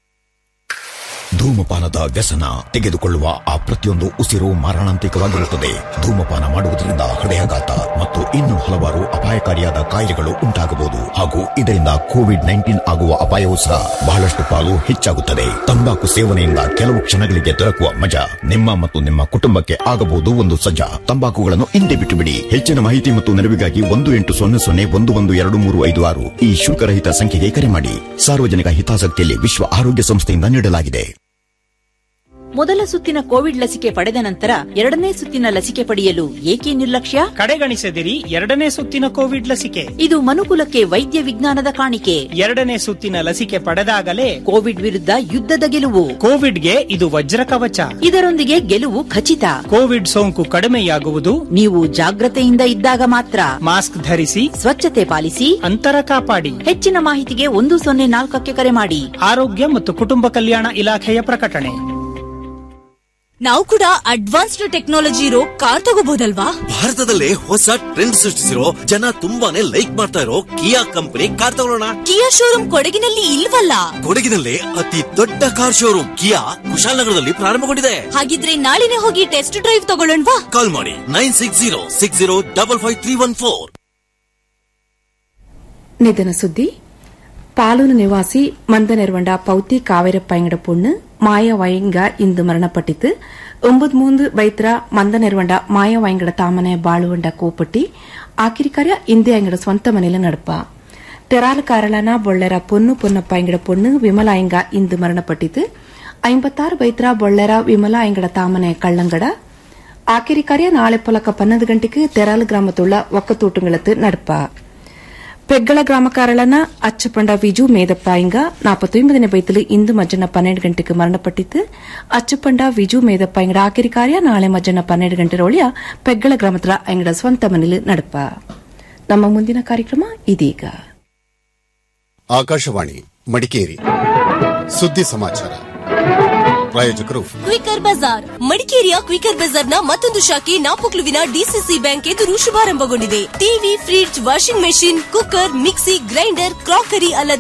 ಧೂಮಪಾನದ ವ್ಯಸನ ತೆಗೆದುಕೊಳ್ಳುವ ಆ ಪ್ರತಿಯೊಂದು ಉಸಿರು ಮಾರಣಾಂತಿಕವಾಗಿರುತ್ತದೆ ಧೂಮಪಾನ ಮಾಡುವುದರಿಂದ ಹೃದಯಾಘಾತ ಮತ್ತು ಇನ್ನು ಹಲವಾರು ಅಪಾಯಕಾರಿಯಾದ ಕಾಯಿಲೆಗಳು ಉಂಟಾಗಬಹುದು ಹಾಗೂ ಇದರಿಂದ ಕೋವಿಡ್ ನೈನ್ಟೀನ್ ಆಗುವ ಅಪಾಯವೂ ಸಹ ಬಹಳಷ್ಟು ಪಾಲು ಹೆಚ್ಚಾಗುತ್ತದೆ ತಂಬಾಕು ಸೇವನೆಯಿಂದ ಕೆಲವು ಕ್ಷಣಗಳಿಗೆ ದೊರಕುವ ಮಜಾ ನಿಮ್ಮ ಮತ್ತು ನಿಮ್ಮ ಕುಟುಂಬಕ್ಕೆ ಆಗಬಹುದು ಒಂದು ಸಜ್ಜಾ ತಂಬಾಕುಗಳನ್ನು ಹಿಂದೆ ಬಿಟ್ಟು ಬಿಡಿ ಹೆಚ್ಚಿನ ಮಾಹಿತಿ ಮತ್ತು ನೆರವಿಗಾಗಿ ಒಂದು ಎಂಟು ಸೊನ್ನೆ ಸೊನ್ನೆ ಒಂದು ಒಂದು ಎರಡು ಮೂರು ಐದು ಆರು ಈ ಶುಲ್ಕರಹಿತ ಸಂಖ್ಯೆಗೆ ಕರೆ ಮಾಡಿ ಸಾರ್ವಜನಿಕ ಹಿತಾಸಕ್ತಿಯಲ್ಲಿ ವಿಶ್ವ ಆರೋಗ್ಯ ಸಂಸ್ಥೆಯಿಂದ ನೀಡಲಾಗಿದೆ
ಮೊದಲ ಸುತ್ತಿನ ಕೋವಿಡ್ ಲಸಿಕೆ ಪಡೆದ ನಂತರ ಎರಡನೇ ಸುತ್ತಿನ ಲಸಿಕೆ ಪಡೆಯಲು ಏಕೆ ನಿರ್ಲಕ್ಷ್ಯ
ಕಡೆಗಣಿಸದಿರಿ ಎರಡನೇ ಸುತ್ತಿನ ಕೋವಿಡ್ ಲಸಿಕೆ
ಇದು ಮನುಕುಲಕ್ಕೆ ವೈದ್ಯ ವಿಜ್ಞಾನದ ಕಾಣಿಕೆ
ಎರಡನೇ ಸುತ್ತಿನ ಲಸಿಕೆ ಪಡೆದಾಗಲೇ
ಕೋವಿಡ್ ವಿರುದ್ಧ ಯುದ್ಧದ ಗೆಲುವು
ಕೋವಿಡ್ಗೆ ಇದು ವಜ್ರ ಕವಚ
ಇದರೊಂದಿಗೆ ಗೆಲುವು ಖಚಿತ
ಕೋವಿಡ್ ಸೋಂಕು ಕಡಿಮೆಯಾಗುವುದು
ನೀವು ಜಾಗ್ರತೆಯಿಂದ ಇದ್ದಾಗ ಮಾತ್ರ
ಮಾಸ್ಕ್ ಧರಿಸಿ
ಸ್ವಚ್ಛತೆ ಪಾಲಿಸಿ
ಅಂತರ ಕಾಪಾಡಿ
ಹೆಚ್ಚಿನ ಮಾಹಿತಿಗೆ ಒಂದು ಸೊನ್ನೆ ನಾಲ್ಕಕ್ಕೆ ಕರೆ ಮಾಡಿ
ಆರೋಗ್ಯ ಮತ್ತು ಕುಟುಂಬ ಕಲ್ಯಾಣ ಇಲಾಖೆಯ ಪ್ರಕಟಣೆ
ನಾವು ಕೂಡ ಅಡ್ವಾನ್ಸ್ಡ್ ಟೆಕ್ನಾಲಜಿ ಇರೋ ಕಾರ್ ತಗೋಬಹುದಲ್ವಾ
ಭಾರತದಲ್ಲೇ ಹೊಸ ಟ್ರೆಂಡ್ ಸೃಷ್ಟಿಸಿರೋ ಜನ ತುಂಬಾನೇ ಲೈಕ್ ಮಾಡ್ತಾ ಇರೋ ಕಿಯಾ ಕಂಪನಿ ಕಾರ್ ತಗೊಳ್ಳೋಣ
ಕಿಯಾ ಶೋರೂಮ್ ಕೊಡಗಿನಲ್ಲಿ ಇಲ್ವಲ್ಲ
ಕೊಡಗಿನಲ್ಲೇ ಅತಿ ದೊಡ್ಡ ಕಾರ್ ಶೋರೂಮ್ ಕಿಯಾ ಕುಶಾಲನಗರದಲ್ಲಿ ಪ್ರಾರಂಭಗೊಂಡಿದೆ
ಹಾಗಿದ್ರೆ ನಾಳೆನೆ ಹೋಗಿ ಟೆಸ್ಟ್ ಡ್ರೈವ್ ತಗೊಳ್ಳೋಣವಾ
ಕಾಲ್ ಮಾಡಿ nine six zero six zero double five three one four
ನಿಧನ ಸುದ್ದಿ ಪಾಲೂರು ನಿವಾಸಿ ಮಂದನೆರ್ವಂಡ ಪೌತಿ ಕಾವೇರಪ್ಪ ಎಂಗಡ ಪೊಣ್ಣು ಮಾಯವಾಯಿಂಗ ಇಂದು ಮರಣಪಟ್ಟಿತು ಒಂಬತ್ ಮೂಂದು ಬೈತ್ರ ಮಂದನೆರ್ವಂಡ ಮಾಯವಾಯಿಂಗಡ ತಾಮನೆ ಬಾಳುವಂಡ ಕೋಪಟ್ಟಿ ಆಕಿರಿ ಕಾರ್ಯ ಇಂದೇ ಎಂಗಡ ಸ್ವಂತ ಮನೆಯಲ್ಲಿ ನಡಪ ತೆರಾಲ ಕಾರಳನ ಬೊಳ್ಳೆರ ಪೊನ್ನು ಪೊನ್ನಪ್ಪ ಎಂಗಡ ಪೊಣ್ಣು ವಿಮಲಾ ಎಂಗ ಇಂದು ಮರಣಪಟ್ಟಿತು ಐಂಬತ್ತಾರು ಬೈತ್ರ ಬೊಳ್ಳೆರ ವಿಮಲಾ ಎಂಗಡ ತಾಮನೆ ಕಳ್ಳಂಗಡ ಆಕಿರಿ ಕಾರ್ಯ ನಾಳೆ ಪೊಲಕ ಪನ್ನೊಂದು ಗಂಟೆಗೆ ತೆರಾಲ ಗ್ರಾಮತುಳ್ಳ ಒಕ್ಕತೂಟುಗಳತ್ತು ನಡಪ ಪೆಗ್ಗಳ ಗ್ರಾಮಕಾರಳನ ಅಚ್ಚಪಂಡ ವಿಜು ಮೇದಪ್ಪ ಇಂಗ ನಾಪತ್ತೊಂಬದನೇ ಬೈತಲು ಇಂದು ಮಧ್ಯಾಹ್ನ ಪನ್ನೆರಡು ಗಂಟೆಗೆ ಮರಣಪಟ್ಟಿತ್ತು ಅಚ್ಚಪಂಡ ವಿಜು ಮೇದಪ್ಪ ಇಂಗಡ ಆಕಿರಿ ಕಾರ್ಯ ನಾಳೆ ಮಧ್ಯಾಹ್ನ ಪನ್ನೆರಡು ಗಂಟೆ ರೊಳಿಯ ಪೆಗ್ಗಳ ಗ್ರಾಮದ ಇಂಗಡ ಸ್ವಂತ ಮನೇಲಿ ನಡಪ ನಮ್ಮ ಮುಂದಿನ ಕಾರ್ಯಕ್ರಮ ಇದೀಗ
ಆಕಾಶವಾಣಿ ಮಡಿಕೇರಿ ಸುದ್ದಿ ಸಮಾಚಾರ ಪ್ರಾಯೋಜಕರು
ಕ್ವಿಕರ್ ಬಜಾರ್ ಮಡಿಕೇರಿಯ ಕ್ವಿಕರ್ ಬಜಾರ್ನ ಮತ್ತೊಂದು ಶಾಖೆ ನಾಪೊಕ್ಲುವಿನ ಡಿಸಿಸಿ ಬ್ಯಾಂಕ್ ಎದುರು ಶುಭಾರಂಭಗೊಂಡಿದೆ TV fridge washing machine cooker mixie grinder crockery ಅಲ್ಲದೆ